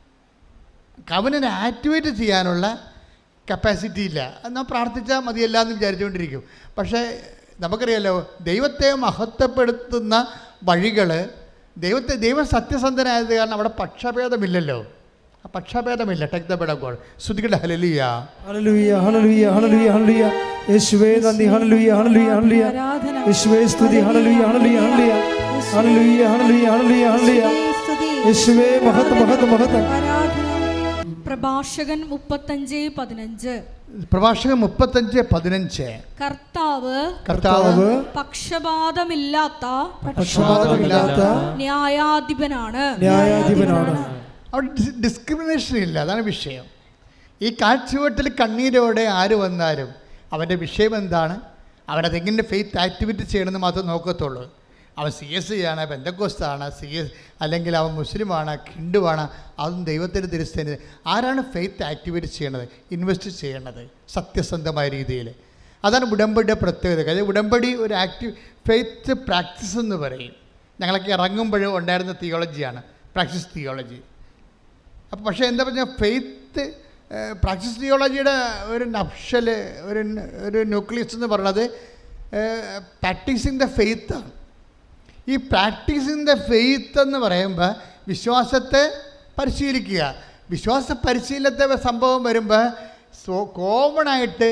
കവനനെ ആക്ടിവേറ്റ് ചെയ്യാനുള്ള കപ്പാസിറ്റി ഇല്ല എന്നാൽ പ്രാർത്ഥിച്ചാൽ മതിയല്ല എന്ന് വിചാരിച്ചുകൊണ്ടിരിക്കും പക്ഷേ നമുക്കറിയാലോ ദൈവത്തെ മഹത്വപ്പെടുത്തുന്ന വഴികൾ ദൈവത്തെ ദൈവം സത്യസന്ധനായത് കാരണം അവിടെ പക്ഷഭേദമില്ലല്ലോ ആ പക്ഷഭേദമില്ല ടേക്ക് ദ ബെഡഗോൾ ശ്രുതികളുടെ ഹലലിയ ഹല്ലേലൂയ ഹല്ലേലൂയ ഹല്ലേലൂയ ഹല്ലേലൂയ യേശുവേ നന്ദി ഹല്ലേലൂയ ഹല്ലേലൂയ ഹല്ലേലൂയ ആരാധന യേശുവേ സ്തുതി ഹല്ലേലൂയ ഹല്ലേലൂയ ഹല്ലേലൂയ ഹല്ലേലൂയ ഹല്ലേലൂയ ഹല്ലേലൂയ ഹല്ലേലൂയ സ്തുതി യേശുവേ മഹത്വം മഹത്വം മഹത്വം ആരാധന പ്രഭാഷകൻ മുപ്പത്തഞ്ച് പതിനഞ്ച് പ്രഭാഷകൻ മുപ്പത്തഞ്ച് പതിനഞ്ച് കർത്താവ് കർത്താവ് പക്ഷപാതമില്ലാത്ത പക്ഷപാതമില്ലാത്ത ന്യായാധിപനാണ് ന്യായാധിപനാണ് അവിടെ ഡിസ്ക്രിമിനേഷൻ ഇല്ല അതാണ് വിഷയം ഈ കാഴ്ചവെട്ടിൽ കണ്ണീരോടെ ആര് വന്നാലും അവൻ്റെ വിഷയം എന്താണ് അവനതെങ്ങനെ ഫെയ്ത്ത് ആക്ടിവിറ്റി ചെയ്യണമെന്ന് മാത്രമേ നോക്കത്തുള്ളൂ അവൻ സി എസ് ആണ് ബന്ധക്കോസ്താണ് സി എസ് അല്ലെങ്കിൽ അവൻ മുസ്ലിമാണ് ഹിന്ദുവാണ് അതും ദൈവത്തിൻ്റെ തിരുസ്ഥേന ആരാണ് ഫെയ്ത്ത് ആക്ടിവിറ്റി ചെയ്യണത് ഇൻവെസ്റ്റ് ചെയ്യണത് സത്യസന്ധമായ രീതിയിൽ അതാണ് ഉടമ്പടിയുടെ പ്രത്യേകത കാര്യം ഉടമ്പടി ഒരു ആക്റ്റീവ് ഫെയ്ത്ത് പ്രാക്ടീസ് എന്ന് പറയും ഞങ്ങളൊക്കെ ഇറങ്ങുമ്പോഴും ഉണ്ടായിരുന്ന തിയോളജിയാണ് പ്രാക്ടീസ് തിയോളജി അപ്പോൾ പക്ഷേ എന്താ പറഞ്ഞാൽ ഫെയ്ത്ത് പ്രാക്ടീസ് തിയോളജിയുടെ ഒരു നഫ്ഷൽ ഒരു ഒരു ന്യൂക്ലിയസ് എന്ന് പറയുന്നത് പ്രാക്ടീസിങ് ദ ഫെയ്ത്താണ് ഈ പ്രാക്ടീസിങ് ദ ഫെയ്ത്ത് എന്ന് പറയുമ്പോൾ വിശ്വാസത്തെ പരിശീലിക്കുക വിശ്വാസ പരിശീലനത്തെ സംഭവം വരുമ്പോൾ സോ കോമണായിട്ട്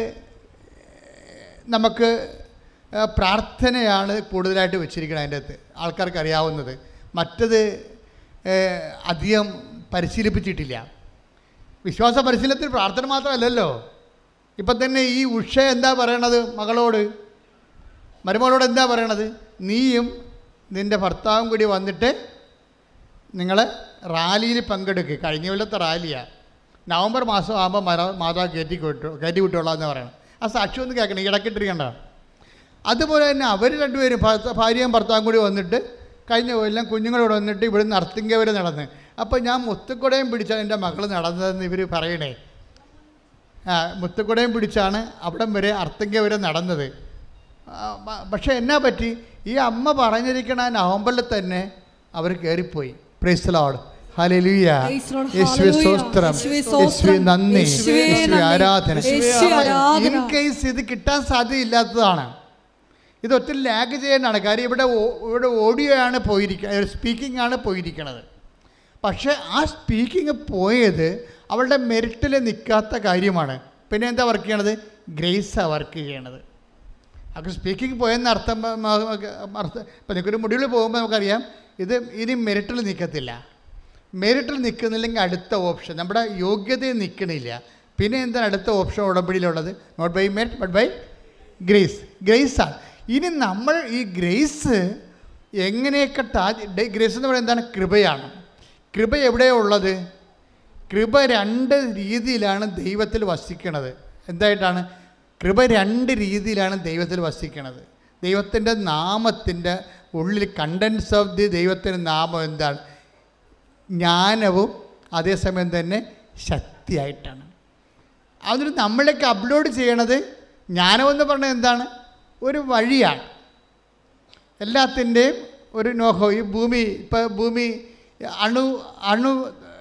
നമുക്ക് ആ, പ്രാർത്ഥനയാണ് കൂടുതലായിട്ട് വെച്ചിരിക്കുന്നത് അതിൻ്റെ അകത്ത് ആൾക്കാർക്ക് അറിയാവുന്നത് മറ്റത് ഏ, അധികം പരിശീലിപ്പിച്ചിട്ടില്ല വിശ്വാസ പരിശീലനത്തിൽ പ്രാർത്ഥന മാത്രമല്ലല്ലോ ഇപ്പം തന്നെ ഈ ഉഷ എന്താ പറയണത് മകളോട് മരുമകളോട് എന്താ പറയണത് നീയും നിൻ്റെ ഭർത്താവും കൂടി വന്നിട്ട് നിങ്ങൾ റാലിയിൽ പങ്കെടുക്കുക കഴിഞ്ഞ കൊല്ലത്തെ റാലിയാണ് നവംബർ മാസം ആകുമ്പോൾ മര മാതാവ് കയറ്റി വിട്ടു കയറ്റി വിട്ടോളാം എന്ന് പറയണം ആ സാക്ഷ്യം ഒന്ന് കേൾക്കണം ഇടക്കിട്ടിരിക്കണ്ട അതുപോലെ തന്നെ അവർ രണ്ടുപേരും ഭർത്ത- ഭാര്യയും ഭർത്താവും കൂടി വന്നിട്ട് കഴിഞ്ഞ കൊല്ലം കുഞ്ഞുങ്ങളോട് വന്നിട്ട് ഇവിടുന്ന് അർത്തിങ്ക വരെ നടന്ന് അപ്പോൾ ഞാൻ മുത്തുക്കുടയും പിടിച്ചാണ് എൻ്റെ മകൾ നടന്നതെന്ന് ഇവർ പറയണേ ആ, മുത്തുക്കുടയും പിടിച്ചാണ് അവിടം വരെ അർത്തിങ്ക വരെ നടന്നത് ആ, പ- പക്ഷേ എന്നാ പറ്റി ഈ അമ്മ പറഞ്ഞിരിക്കണ ആ നവംബറിൽ തന്നെ അവർ കയറിപ്പോയി പ്രൈസ്തലോട് ഹല്ലേലൂയ Praise Lord. യേശുവേ Hallelujah. സ്തോത്രം യേശുവേ സ്തോത്രം. യേശുവേ നന്ദി യേശുവേ യേശുവേ നന്ദി. ആരാധന യേശുവേ ആരാധന. ഇൻ കേസ് ഇത് കിട്ടാൻ സാധ്യതയില്ലാത്തതാണ് ഇത് ഒത്തിരി ലാഗ് ചെയ്യേണ്ടതാണ് കാര്യം ഇവിടെ ഓ- ഇവിടെ ഓഡിയോ ആണ് പോയിരിക്കുന്നത് സ്പീക്കിംഗ് ആണ് പോയിരിക്കുന്നത് പക്ഷേ ആ സ്പീക്കിംഗ് പോയത് അവളുടെ മെറിറ്റിൽ നിൽക്കാത്ത കാര്യമാണ് പിന്നെ എന്താ വർക്ക് ചെയ്യണത് ഗ്രേസാണ് വർക്ക് ചെയ്യണത് അപ്പോൾ സ്പീക്കിംഗ് പോയെന്ന് അർത്ഥം മ- മ- അർത്ഥം ഇപ്പം നിങ്ങൾക്കൊരു മുടിയിൽ പോകുമ്പോൾ നമുക്കറിയാം ഇത് ഇനി മെറിറ്റിൽ നിൽക്കത്തില്ല മെറിറ്റിൽ നിൽക്കുന്നില്ലെങ്കിൽ അടുത്ത ഓപ്ഷൻ നമ്മുടെ യോഗ്യതയിൽ നിൽക്കണില്ല പിന്നെ എന്താണ് അടുത്ത ഓപ്ഷൻ ഉടമ്പടിയിലുള്ളത് not by merit but by grace ഗ്രേസാണ് ഇനി നമ്മൾ ഈ ഗ്രേസ് എങ്ങനെയൊക്കെ ടാ ഗ്രേസ് എന്ന് പറയുന്നത് എന്താണ് കൃപയാണ് കൃപ എവിടെയാണ് ഉള്ളത് കൃപ രണ്ട് രീതിയിലാണ് ദൈവത്തിൽ വസിക്കണത് എന്തായിട്ടാണ് കൃപ രണ്ട് രീതിയിലാണ് ദൈവത്തിൽ വസിക്കണത് ദൈവത്തിൻ്റെ നാമത്തിൻ്റെ ഉള്ളിൽ കണ്ടൻസ് ഓഫ് ദി ദൈവത്തിൻ്റെ നാമം എന്താണ് ജ്ഞാനവും അതേസമയം തന്നെ ശക്തിയായിട്ടാണ് അതിന് നമ്മളേക്ക് അപ്ലോഡ് ചെയ്യണത് ജ്ഞാനമെന്ന് പറഞ്ഞാൽ എന്താണ് ഒരു വഴിയാണ് എല്ലാത്തിൻ്റെയും ഒരു നോഹോ ഈ ഭൂമി ഇപ്പോൾ ഭൂമി അണു അണു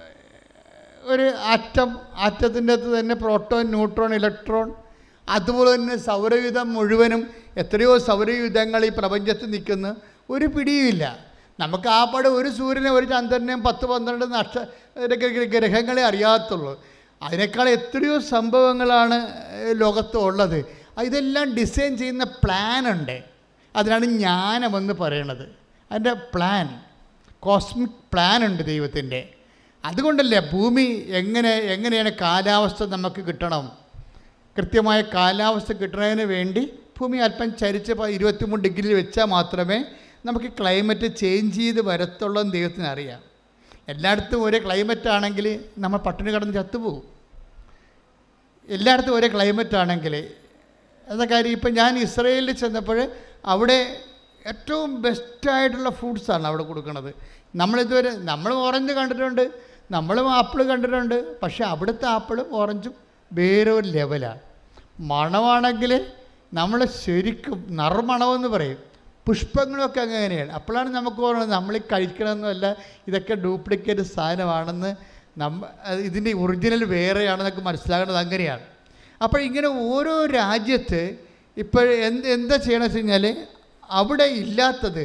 ഒരു ആറ്റം ആറ്റത്തിൻ്റെ അകത്ത് തന്നെ പ്രോട്ടോൺ ന്യൂട്രോൺ ഇലക്ട്രോൺ അതുപോലെ തന്നെ സൗരയുധം മുഴുവനും എത്രയോ സൗരയുധങ്ങൾ ഈ പ്രപഞ്ചത്തിൽ നിൽക്കുന്ന ഒരു പിടിയുമില്ല നമുക്ക് ആ പാട് ഒരു സൂര്യനെ ഒരു ചന്ദ്രനെയും പത്ത് പന്ത്രണ്ട് നക്ഷ ഗ്രഹ- ഗ്രഹങ്ങളെ അറിയാത്തുള്ളൂ അതിനേക്കാൾ എത്രയോ സംഭവങ്ങളാണ് ഏഹ്, ലോകത്ത് ഉള്ളത് ഇതെല്ലാം ഡിസൈൻ ചെയ്യുന്ന പ്ലാൻ ഉണ്ട് അതിനാണ് ജ്ഞാനമെന്ന് പറയണത് അതിൻ്റെ പ്ലാൻ കോസ്മിക് പ്ലാൻ ഉണ്ട് ദൈവത്തിൻ്റെ അതുകൊണ്ടല്ലേ ഭൂമി എങ്ങനെ എങ്ങനെയാണ് കാലാവസ്ഥ നമുക്ക് കിട്ടണം കൃത്യമായ കാലാവസ്ഥ കിട്ടുന്നതിന് വേണ്ടി ഭൂമി അല്പം ചരിച്ച് പ- ഇരുപത്തിമൂന്ന് ഡിഗ്രിയിൽ വെച്ചാൽ മാത്രമേ നമുക്ക് ക്ലൈമറ്റ് ചേഞ്ച് ചെയ്ത് വരത്തുള്ളൂ എന്ന് ദൈവത്തിന് അറിയാം എല്ലായിടത്തും ഒരേ ക്ലൈമറ്റ് ആണെങ്കിൽ നമ്മൾ പട്ടിണി കിടന്ന് ചത്തുപോകും എല്ലായിടത്തും ഒരേ ക്ലൈമറ്റ് ആണെങ്കിൽ എന്താ കാര്യം ഇപ്പം ഞാൻ ഇസ്രയേലിൽ ചെന്നപ്പോൾ അവിടെ ഏറ്റവും ബെസ്റ്റായിട്ടുള്ള ഫ്രൂട്ട്സാണ് അവിടെ കൊടുക്കുന്നത് നമ്മളിതുവരെ നമ്മൾ ഓറഞ്ച് കണ്ടിട്ടുണ്ട് നമ്മളും ആപ്പിൾ കണ്ടിട്ടുണ്ട് പക്ഷേ അവിടുത്തെ ആപ്പിളും ഓറഞ്ചും വേറെ ഒരു ലെവലാണ് മണമാണെങ്കിൽ നമ്മൾ ശരിക്കും നറുമണമെന്ന് പറയും പുഷ്പങ്ങളൊക്കെ അങ്ങനെയാണ് അപ്പോഴാണ് നമുക്ക് ഓർമ്മത് നമ്മൾ ഈ കഴിക്കണമെന്നല്ല ഇതൊക്കെ ഡ്യൂപ്ലിക്കേറ്റ് സാധനമാണെന്ന് നമ്മ അത് ഇതിൻ്റെ ഒറിജിനൽ വേറെയാണെന്നൊക്കെ മനസ്സിലാകുന്നത് അങ്ങനെയാണ് അപ്പോൾ ഇങ്ങനെ ഓരോ രാജ്യത്ത് ഇപ്പോൾ എന്ത് എന്താ ചെയ്യണമെന്ന് വെച്ച് കഴിഞ്ഞാൽ അവിടെ ഇല്ലാത്തത്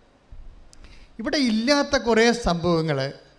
ഇവിടെ ഇല്ലാത്ത കുറേ സംഭവങ്ങൾ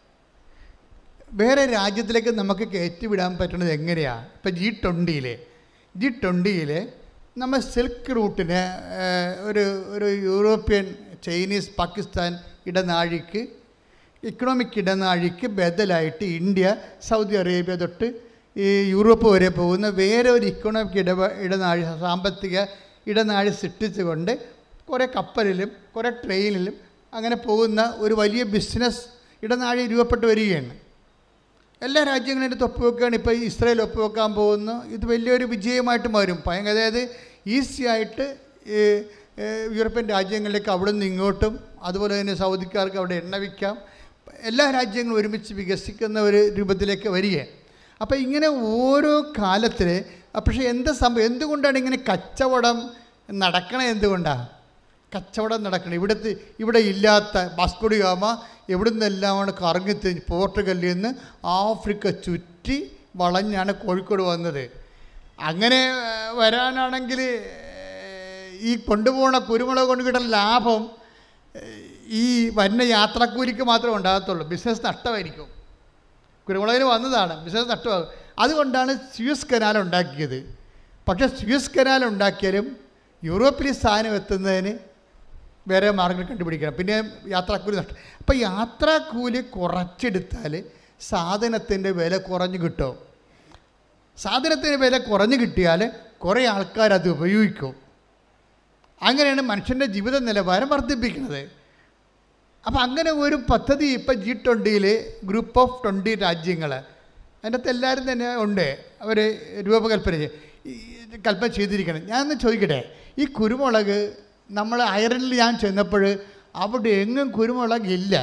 വേറെ രാജ്യത്തിലേക്ക് നമുക്ക് കയറ്റിവിടാൻ പറ്റുന്നത് എങ്ങനെയാണ് ഇപ്പോൾ ജി ട്വൻറ്റിയിൽ ജി ട്വൻറ്റിയിൽ നമ്മൾ സിൽക്ക് റൂട്ടിന് ഏഹ്, ഒരു ഒരു യൂറോപ്യൻ ചൈനീസ് പാകിസ്ഥാൻ ഇടനാഴിക്ക് ഇക്കണോമിക് ഇടനാഴിക്ക് ബദലായിട്ട് ഇന്ത്യ സൗദി അറേബ്യ തൊട്ട് ഈ യൂറോപ്പ് വരെ പോകുന്ന വേറെ ഒരു ഇക്കണോമിക് ഇട ഇടനാഴി സാമ്പത്തിക ഇടനാഴി സൃഷ്ടിച്ചുകൊണ്ട് കുറേ കപ്പലിലും കുറേ ട്രെയിനിലും അങ്ങനെ പോകുന്ന ഒരു വലിയ ബിസിനസ് ഇടനാഴി രൂപപ്പെട്ട് വരികയാണ് എല്ലാ രാജ്യങ്ങളും എടുത്ത് ഒപ്പുവെക്കുകയാണ് ഇപ്പോൾ ഇസ്രായേൽ ഒപ്പുവെക്കാൻ പോകുന്നു ഇത് വലിയൊരു വിജയമായിട്ട് മാറും ഭയങ്കര അതായത് ഈസി ആയിട്ട് ഈ, ഏ, യൂറോപ്യൻ രാജ്യങ്ങളിലേക്ക് അവിടെ നിന്ന് ഇങ്ങോട്ടും അതുപോലെ തന്നെ സൗദിക്കാർക്ക് അവിടെ എണ്ണ വിൽക്കാം എല്ലാ രാജ്യങ്ങളും ഒരുമിച്ച് വികസിക്കുന്ന ഒരു രൂപത്തിലേക്ക് വരിക അപ്പോൾ ഇങ്ങനെ ഓരോ കാലത്തിൽ പക്ഷേ എന്ത് സംഭവം എന്തുകൊണ്ടാണ് ഇങ്ങനെ കച്ചവടം നടക്കണത് എന്തുകൊണ്ടാണ് കച്ചവടം നടക്കണം ഇവിടുത്തെ ഇവിടെ ഇല്ലാത്ത ബാസ്കോഡി ഗാമ എവിടെ നിന്നെല്ലാമാണ് കറങ്ങിത്തിരിഞ്ഞ് പോർട്ടുഗലിൽ നിന്ന് ആഫ്രിക്ക ചുറ്റി വളഞ്ഞാണ് കോഴിക്കോട് വന്നത് അങ്ങനെ ഏഹ്, വരാനാണെങ്കിൽ ഏഹ്, ഈ കൊണ്ടുപോകുന്ന കുരുമുളക് കൊണ്ട് കിട്ടുന്ന ലാഭം ഏഹ്, ഈ വരുന്ന യാത്രക്കൂലിക്ക് മാത്രമേ ഉണ്ടാകത്തുള്ളൂ ബിസിനസ് നഷ്ടമായിരിക്കും കുരുമുളകിന് വന്നതാണ് ബിസിനസ് നഷ്ടമാകും അതുകൊണ്ടാണ് സ്യൂസ് കനാൽ ഉണ്ടാക്കിയത് പക്ഷേ സ്യൂസ് കനാൽ ഉണ്ടാക്കിയാലും യൂറോപ്പിൽ ഈ സാധനം എത്തുന്നതിന് വേറെ മാർഗങ്ങൾ കണ്ടുപിടിക്കണം പിന്നെ യാത്രാക്കൂലി നഷ്ടം അപ്പോൾ യാത്രാക്കൂലി കുറച്ചെടുത്താൽ സാധനത്തിൻ്റെ വില കുറഞ്ഞു കിട്ടും സാധനത്തിന് വില കുറഞ്ഞു കിട്ടിയാൽ കുറേ ആൾക്കാർ അത് ഉപയോഗിക്കും അങ്ങനെയാണ് മനുഷ്യൻ്റെ ജീവിത നിലവാരം വർദ്ധിപ്പിക്കുന്നത് അപ്പോൾ അങ്ങനെ ഒരു പദ്ധതി ഇപ്പം ജി ട്വൻറ്റിയിൽ ഗ്രൂപ്പ് ഓഫ് ട്വൻറ്റി രാജ്യങ്ങൾ അതിൻ്റെ അകത്ത് എല്ലാവരും തന്നെ ഉണ്ട് അവർ രൂപകൽപ്പന ചെയ്ത് ഈ കൽപ്പന ചെയ്തിരിക്കണം ഞാനൊന്ന് ചോദിക്കട്ടെ ഈ കുരുമുളക് നമ്മൾ അയർലൻഡിൽ ഞാൻ ചെന്നപ്പോൾ അവിടെ എങ്ങും കുരുമുളക് ഇല്ല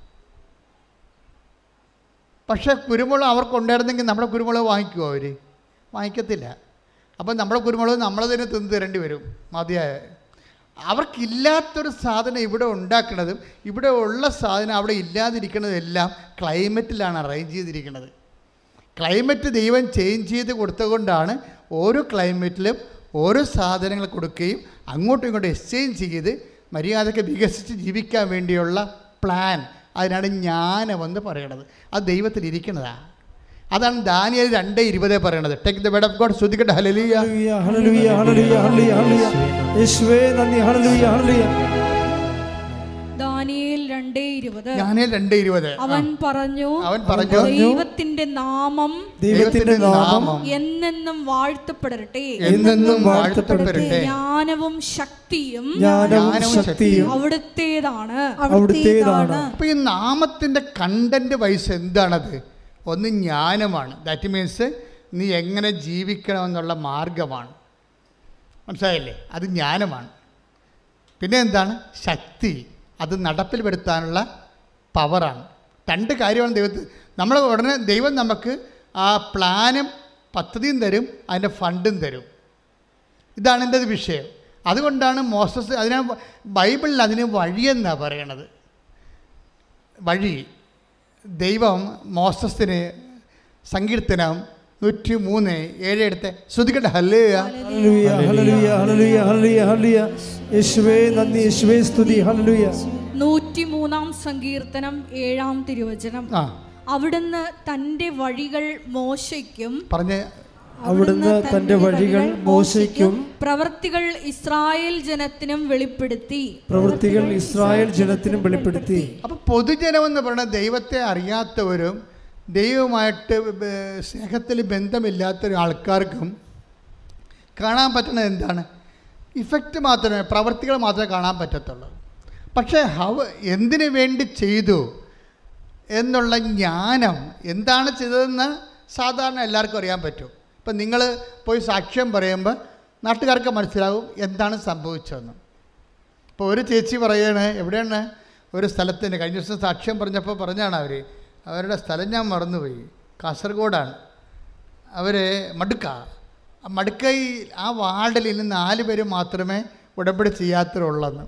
പക്ഷേ കുരുമുളക് അവർക്കുണ്ടായിരുന്നെങ്കിൽ നമ്മുടെ കുരുമുളക് വാങ്ങിക്കുമോ അവർ വാങ്ങിക്കത്തില്ല അപ്പം നമ്മുടെ കുരുമുളക് നമ്മൾ തന്നെ തിന്ന് തരേണ്ടി വരും മതിയായ അവർക്കില്ലാത്തൊരു സാധനം ഇവിടെ ഉണ്ടാക്കുന്നതും ഇവിടെ ഉള്ള സാധനം അവിടെ ഇല്ലാതിരിക്കുന്നതും എല്ലാം ക്ലൈമറ്റിലാണ് അറേഞ്ച് ചെയ്തിരിക്കുന്നത് ക്ലൈമറ്റ് ദൈവം ചേഞ്ച് ചെയ്ത് കൊടുത്തുകൊണ്ടാണ് ഓരോ ക്ലൈമറ്റിലും ഓരോ സാധനങ്ങൾ കൊടുക്കുകയും അങ്ങോട്ടും ഇങ്ങോട്ടും എക്സ്ചേഞ്ച് ചെയ്ത് മര്യാദയ്ക്ക് വികസിച്ച് ജീവിക്കാൻ വേണ്ടിയുള്ള പ്ലാൻ അതിനാണ് ജ്ഞാനമെന്ന് പറയണത് അത് ദൈവത്തിൽ ഇരിക്കുന്നതാണ് അതാണ് ദാനിയൽ രണ്ട് ഇരുപതേ പറയണത് take the word of God ശ്രദ്ധിക്കട്ടെ ഹല്ലേലൂയ ഹല്ലേലൂയ ഹല്ലേലൂയ ഹല്ലേലൂയ ഹല്ലേലൂയ ഹല്ലേലൂയ യേശുവേ നന്ദി ഹല്ലേലൂയ ഹല്ലേലൂയ ദാനിയേൽ രണ്ടേ ഇരുപത് ദാനിയൽ രണ്ട് ഇരുപത് അവൻ പറഞ്ഞു അവൻ പറഞ്ഞു ദൈവത്തിന്റെ നാമം ദൈവത്തിന്റെ നാമം എന്നെന്നും വാഴ്ത്തപ്പെടട്ടെ എന്നെന്നും വാഴ്ത്തപ്പെടട്ടെ ജ്ഞാനവും ശക്തിയും ജ്ഞാനവും ശക്തിയും അവിടുത്തേതാണ് അവിടുത്തേതാണ് അപ്പോൾ ഈ നാമത്തിൻ്റെ കണ്ടൻറ്റ് വൈസ് എന്താണത് ഒന്ന് ജ്ഞാനമാണ് ദാറ്റ് മീൻസ് നീ എങ്ങനെ ജീവിക്കണമെന്നുള്ള മാർഗമാണ് മനസ്സിലായില്ലേ അത് ജ്ഞാനമാണ് പിന്നെ എന്താണ് ശക്തി അത് നടപ്പിൽ വരുത്താനുള്ള പവറാണ് രണ്ട് കാര്യമാണ് ദൈവത്തിൽ നമ്മൾ ഉടനെ ദൈവം നമുക്ക് ആ പ്ലാനും പദ്ധതിയും തരും അതിൻ്റെ ഫണ്ടും തരും ഇതാണ് എൻ്റെ ഒരു വിഷയം അതുകൊണ്ടാണ് മോസസ് അതിനെ ബൈബിളിൽ അതിന് വഴിയെന്നാണ് പറയണത് വഴി ദൈവം മോസസിന് സങ്കീർത്തനം നൂറ്റി മൂന്ന് ഏഴ് എടുത്ത് ശ്രുതിക്കട്ടെ ഹല്ലേ ഹല്ലേലൂയ ഹല്ലേലൂയ ഹല്ലേലൂയ ഹല്ലേലൂയ ഹല്ലേലൂയ യേശുവേ നന്ദി യേശുവേ സ്തുതി ഹല്ലേലൂയ നൂറ്റിമൂന്നാം സങ്കീർത്തനം ഏഴാം തിരുവചനം ആ അവിടുന്ന് തന്റെ വഴികൾ മോശയ്ക്കും പറഞ്ഞ് അവിടുന്ന് തന്റെ വഴികൾ മോശയ്ക്കും പ്രവർത്തികൾ ഇസ്രായേൽ ജനത്തിനും വെളിപ്പെടുത്തി പ്രവൃത്തികൾ ഇസ്രായേൽ ജനത്തിനും വെളിപ്പെടുത്തി അപ്പോൾ പൊതുജനം എന്ന് പറയുന്നത് ദൈവത്തെ അറിയാത്തവരും ദൈവവുമായിട്ട് ബ- സ്നേഹത്തിൽ ബന്ധമില്ലാത്ത ആൾക്കാർക്കും കാണാൻ പറ്റുന്നത് എന്താണ് ഇഫക്റ്റ് മാത്രമേ പ്രവർത്തികൾ മാത്രമേ കാണാൻ പറ്റത്തുള്ളൂ പക്ഷേ ഹവ എന്തിനു വേണ്ടി ചെയ്തു എന്നുള്ള ജ്ഞാനം എന്താണ് ചെയ്തതെന്ന് സാധാരണ എല്ലാവർക്കും അറിയാൻ പറ്റും ഇപ്പം നിങ്ങൾ പോയി സാക്ഷ്യം പറയുമ്പോൾ നാട്ടുകാർക്ക് മനസ്സിലാവും എന്താണ് സംഭവിച്ചതെന്ന് ഇപ്പോൾ ഒരു ചേച്ചി പറയാണ് എവിടെയാണ് ഒരു സ്ഥലത്തിന് കഴിഞ്ഞ ദിവസം സാക്ഷ്യം പറഞ്ഞപ്പോൾ പറഞ്ഞാണ് അവർ അവരുടെ സ്ഥലം ഞാൻ മറന്നുപോയി കാസർഗോഡാണ് അവർ മടുക്ക ആ മടുക്കൈ ആ വാർഡിൽ ഇന്ന് നാല് പേര് മാത്രമേ ഉടമ്പടി ചെയ്യാത്തതുള്ളെന്ന്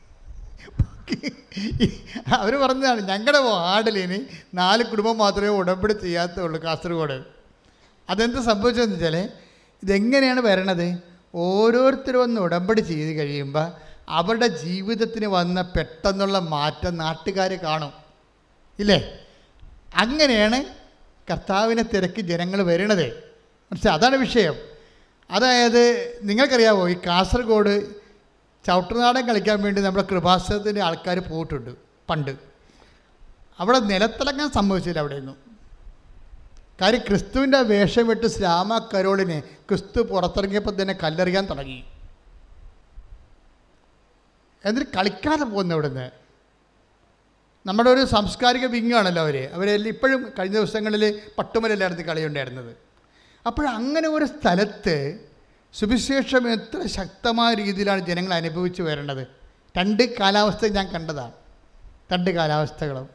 അവർ പറഞ്ഞതാണ് ഞങ്ങളുടെ വാർഡിൽ ഇനി നാല് കുടുംബം മാത്രമേ ഉടമ്പടി ചെയ്യാത്തുള്ളൂ കാസർഗോഡ് അതെന്ത് സംഭവിച്ചതെന്ന് വെച്ചാൽ ഇതെങ്ങനെയാണ് വരണത് ഓരോരുത്തരും ഒന്ന് ഉടമ്പടി ചെയ്ത് കഴിയുമ്പോൾ അവരുടെ ജീവിതത്തിന് വന്ന പെട്ടെന്നുള്ള മാറ്റം നാട്ടുകാർ കാണും ഇല്ലേ അങ്ങനെയാണ് കർത്താവിനെ തിരക്കി ജനങ്ങൾ വരണത് മനസ്സിലായി അതാണ് വിഷയം അതായത് നിങ്ങൾക്കറിയാമോ ഈ കാസർഗോഡ് ചവിട്ടുനാടൻ കളിക്കാൻ വേണ്ടി നമ്മുടെ കൃപാസനത്തിൻ്റെ ആൾക്കാർ പോയിട്ടുണ്ട് പണ്ട് അവിടെ നിലത്തിളങ്ങാൻ സംഭവിച്ചില്ല അവിടെയൊന്നും കാര്യം ക്രിസ്തുവിൻ്റെ വേഷം വിട്ട് ശ്യാമ കരോളിനെ ക്രിസ്തു പുറത്തിറങ്ങിയപ്പോൾ തന്നെ കല്ലെറിയാൻ തുടങ്ങി എന്നിട്ട് കളിക്കാതെ പോകുന്നു അവിടുന്ന് നമ്മുടെ ഒരു സാംസ്കാരിക വിങ്ങാണല്ലോ അവർ അവരെല്ലാം ഇപ്പോഴും കഴിഞ്ഞ ദിവസങ്ങളിൽ പട്ടുമലല്ലായിരുന്നു കളിയുണ്ടായിരുന്നത് അപ്പോൾ അങ്ങനെ ഒരു സ്ഥലത്ത് സുവിശേഷം എത്ര ശക്തമായ രീതിയിലാണ് ജനങ്ങൾ അനുഭവിച്ചു വരേണ്ടത് രണ്ട് കാലാവസ്ഥ ഞാൻ കണ്ടതാണ് രണ്ട് കാലാവസ്ഥകളും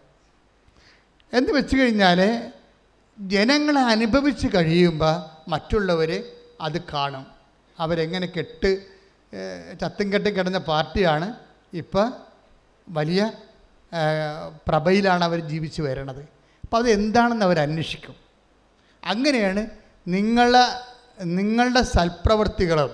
എന്ന് വെച്ച് കഴിഞ്ഞാൽ ജനങ്ങളെ അനുഭവിച്ച് കഴിയുമ്പോൾ മറ്റുള്ളവർ അത് കാണും അവരെങ്ങനെ കെട്ട് ഏഹ്, ചത്തും കെട്ടും കിടന്ന പാർട്ടിയാണ് ഇപ്പം വലിയ ഏഹ്, പ്രഭയിലാണ് അവർ ജീവിച്ച് വരണത് അപ്പോൾ അത് എന്താണെന്ന് അവർ അന്വേഷിക്കും അങ്ങനെയാണ് നിങ്ങളെ നിങ്ങളുടെ സൽപ്രവർത്തികളും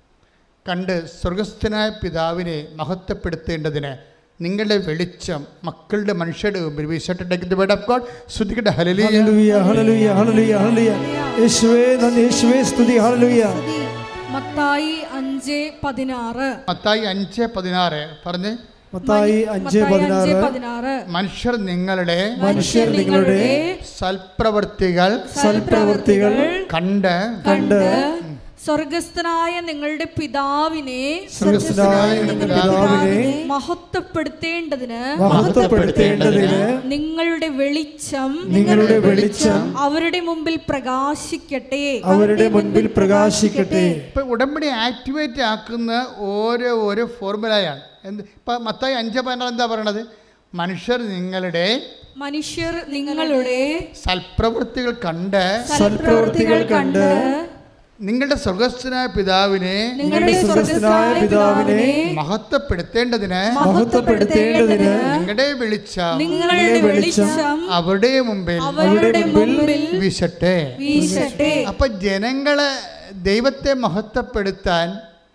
കണ്ട് സ്വർഗസ്ഥനായ പിതാവിനെ മഹത്വപ്പെടുത്തേണ്ടതിന് നിങ്ങളുടെ വെളിച്ചം മക്കളുടെ മനുഷ്യരുടെ മുമ്പിൽ വിശേഷിട്ട് വേർഡ് ഓഫ് ഗോഡ് ശ്രുതിക്കട്ടെ ഹലലിയ ഹല്ലേലൂയ ഹല്ലേലൂയ ഹല്ലേലൂയ ഹല്ലേലൂയ യേശുവേ നന്ദി യേശുവേ സ്തുതി ഹല്ലേലൂയ മത്തായി അഞ്ച് പതിനാറ് മത്തായി അഞ്ച് പതിനാറ് പറഞ്ഞ് മത്തായി അഞ്ച് മത്തായി പതിനാറ് പതിനാറ് മനുഷ്യർ നിങ്ങളുടെ മനുഷ്യർ നിങ്ങളുടെ സൽപ്രവർത്തികൾ സൽപ്രവൃത്തികൾ കണ്ട് കണ്ട് സ്വർഗസ്ഥനായ നിങ്ങളുടെ പിതാവിനെ സ്വർഗസ്ഥനായ നിങ്ങളുടെ പിതാവിനെ മഹത്വപ്പെടുത്തേണ്ടതിന് മഹത്വപ്പെടുത്തേണ്ടതിന് നിങ്ങളുടെ വെളിച്ചം നിങ്ങളുടെ വെളിച്ചം അവരുടെ മുമ്പിൽ പ്രകാശിക്കട്ടെ അവരുടെ മുൻപിൽ പ്രകാശിക്കട്ടെ ഇപ്പം ഉടമ്പടി ആക്ടിവേറ്റ് ആക്കുന്ന ഓരോ ഓരോ ഫോർമുലയാണ് എന്ത് ഇപ്പം മത്തായി അഞ്ച് പതിനാറ് എന്താ പറയണത് മനുഷ്യർ നിങ്ങളുടെ മനുഷ്യർ നിങ്ങളുടെ സൽപ്രവൃത്തികൾ കണ്ട് സൽപ്രവൃത്തികൾ കണ്ട് നിങ്ങളുടെ സ്വർഗസ്ഥനായ പിതാവിനെ നിങ്ങളുടെ സ്വർഗസ്ഥനായ പിതാവിനെ മഹത്വപ്പെടുത്തേണ്ടതിന് മഹത്വപ്പെടുത്തേണ്ടതിന് നിങ്ങളുടെ വെളിച്ചം നിങ്ങളുടെ വെളിച്ചം അവരുടെ മുമ്പിൽ അവരുടെ മുമ്പിൽ വീശട്ടെ വീശട്ടെ അപ്പം ജനങ്ങളെ ദൈവത്തെ മഹത്വപ്പെടുത്താൻ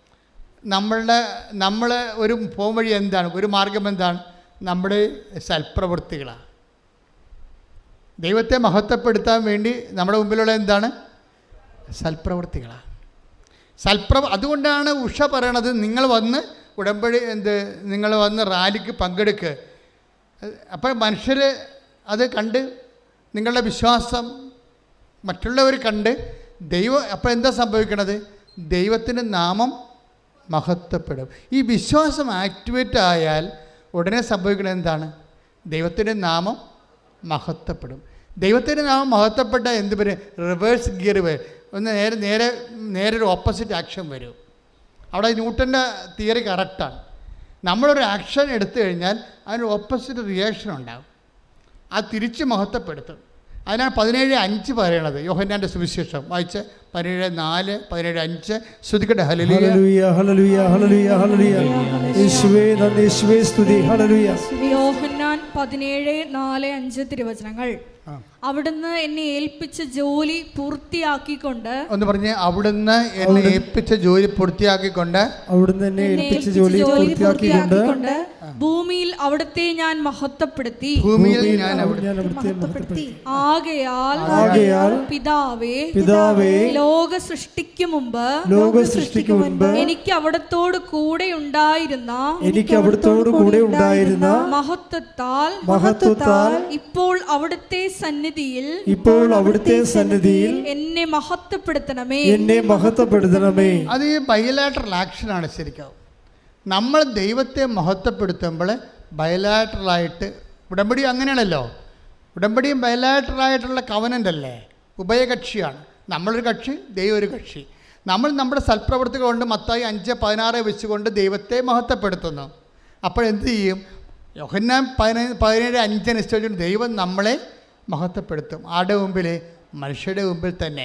നമ്മളുടെ നമ്മൾ ഒരു പോം വഴി എന്താണ് ഒരു മാർഗം എന്താണ് നമ്മുടെ സൽപ്രവൃത്തികളാണ് ദൈവത്തെ മഹത്വപ്പെടുത്താൻ വേണ്ടി നമ്മുടെ മുമ്പിലുള്ള എന്താണ് സൽപ്രവൃത്തികളാണ് സൽപ്രവ അതുകൊണ്ടാണ് ഉഷ പറയണത് നിങ്ങൾ വന്ന് ഉടമ്പടി എന്ത് നിങ്ങൾ വന്ന് റാലിക്ക് പങ്കെടുക്കുക അപ്പോൾ മനുഷ്യർ അത് കണ്ട് നിങ്ങളുടെ വിശ്വാസം മറ്റുള്ളവർ കണ്ട് ദൈവം അപ്പോൾ എന്താ സംഭവിക്കണത് ദൈവത്തിൻ്റെ നാമം മഹത്വപ്പെടും ഈ വിശ്വാസം ആക്ടിവേറ്റ് ആയാൽ ഉടനെ സംഭവിക്കുന്നത് എന്താണ് ദൈവത്തിൻ്റെ നാമം മഹത്വപ്പെടും ദൈവത്തിൻ്റെ നാമം മഹത്വപ്പെട്ട എന്ത് വരും റിവേഴ്സ് ഗിയർ വരും ഒന്ന് നേരെ നേരെ നേരെ ഒരു ഓപ്പോസിറ്റ് ആക്ഷൻ വരും അവിടെ ന്യൂട്ടൻ്റെ തിയറി കറക്റ്റാണ് നമ്മളൊരു ആക്ഷൻ എടുത്തു കഴിഞ്ഞാൽ അതിന് ഓപ്പോസിറ്റ് റിയാക്ഷൻ ഉണ്ടാകും അത് തിരിച്ച് മഹത്വപ്പെടുത്തും അതിനാണ് പതിനേഴ് അഞ്ച് പറയണത് യോഹന്നാൻ്റെ സുവിശേഷം വായിച്ച് പതിനേഴ് നാല് പതിനേഴ് അഞ്ച് ശ്രുതിക്കട്ടെ ഹലലിയ ഹല്ലേലൂയ ഹല്ലേലൂയ ഹല്ലേലൂയ ഹല്ലേലൂയ യേശുവേ നന്ദി യേശുവേ സ്തുതി ഹല്ലേലൂയ യോഹന്നാൻ പതിനേഴ് നാല് അഞ്ച് തിരുവചനങ്ങൾ അവിടുന്ന് എന്നെ ഏൽപ്പിച്ച ജോലി പൂർത്തിയാക്കിക്കൊണ്ട് ഒന്ന് പറഞ്ഞ് അവിടുന്ന് എന്നെ ഏൽപ്പിച്ച ജോലി പൂർത്തിയാക്കിക്കൊണ്ട് അവിടുന്ന് എന്നെ എന്നെ ഏൽപ്പിച്ച ഏൽപ്പിച്ച ജോലി ജോലി പൂർത്തിയാക്കിക്കൊണ്ട് പൂർത്തിയാക്കിക്കൊണ്ട് ഭൂമിയിൽ അവിടുത്തെ ഞാൻ മഹത്വപ്പെടുത്തി ഭൂമിയിൽ ഭൂമിയിൽ ഞാൻ അവിടെ ഞാൻ അവിടുത്തെ മഹത്വപ്പെടുത്തി ആകയാൽ ആകയാൽ പിതാവേ പിതാവേ ലോക സൃഷ്ടിക്കു മുമ്പ് ലോക സൃഷ്ടിക്ക് മുൻപ് എനിക്ക് അവിടത്തോട് കൂടെ ഉണ്ടായിരുന്ന എനിക്ക് അവിടുത്തോടു കൂടെ ഉണ്ടായിരുന്ന മഹത്വത്താൽ മഹത്വത്താൽ ഇപ്പോൾ അവിടുത്തെ സന്നിധിയിൽ ഇപ്പോൾ അവിടുത്തെ സന്നിധിയിൽ എന്നെ മഹത്വപ്പെടുത്തണമേ എന്നെ മഹത്വപ്പെടുത്തണമേ അത് ഈ ബയലാട്രൽ ആക്ഷനാണ് ശരിക്കും നമ്മൾ ദൈവത്തെ മഹത്വപ്പെടുത്തുമ്പോൾ ബയലാട്രലായിട്ട് ഉടമ്പടി അങ്ങനെയാണല്ലോ ഉടമ്പടിയും ബയലാട്രലായിട്ടുള്ള കവനൻ്റ് അല്ലേ ഉഭയകക്ഷിയാണ് നമ്മളൊരു കക്ഷി ദൈവം ഒരു കക്ഷി നമ്മൾ നമ്മുടെ സൽപ്രവൃത്തികൾ കൊണ്ട് മത്തായി അഞ്ച് പതിനാറ് വെച്ചുകൊണ്ട് ദൈവത്തെ മഹത്വപ്പെടുത്തുന്നു അപ്പോൾ എന്ത് ചെയ്യും യോഹന്നാൻ പതിനേഴ് പതിനേഴ് അഞ്ചനുസരിച്ചുകൊണ്ട് ദൈവം നമ്മളെ മഹത്വപ്പെടുത്തും ആരുടെ മുമ്പിൽ മനുഷ്യരുടെ മുമ്പിൽ തന്നെ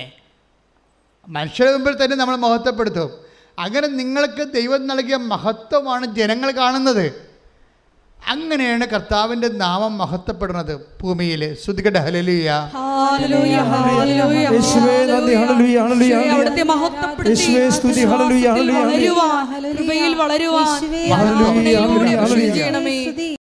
മനുഷ്യരുടെ മുമ്പിൽ തന്നെ നമ്മൾ മഹത്വപ്പെടുത്തും അങ്ങനെ നിങ്ങൾക്ക് ദൈവം നൽകിയ മഹത്വമാണ് ജനങ്ങൾ കാണുന്നത് അങ്ങനെയാണ് കർത്താവിൻ്റെ നാമം മഹത്വപ്പെടുന്നത് ഭൂമിയിൽ ശ്രുതികട ഹലലിയ ഹല്ലേലൂയ, ഹല്ലേലൂയ, യേശുവേ നന്ദി ഹല്ലേലൂയ ഹല്ലേലൂയ യേശുവേ, അവിടുത്തെ മഹത്വപ്പെടുത്തി യേശുവേ സ്തുതി ഹല്ലേലൂയ ഹല്ലേലൂയ വളരുവാൻ കൃപയിൽ വളരുവാൻ ഹല്ലേലൂയ ഹല്ലേലൂയ കൃപ ഹല്ലേലൂയ ചെയ്യണമേ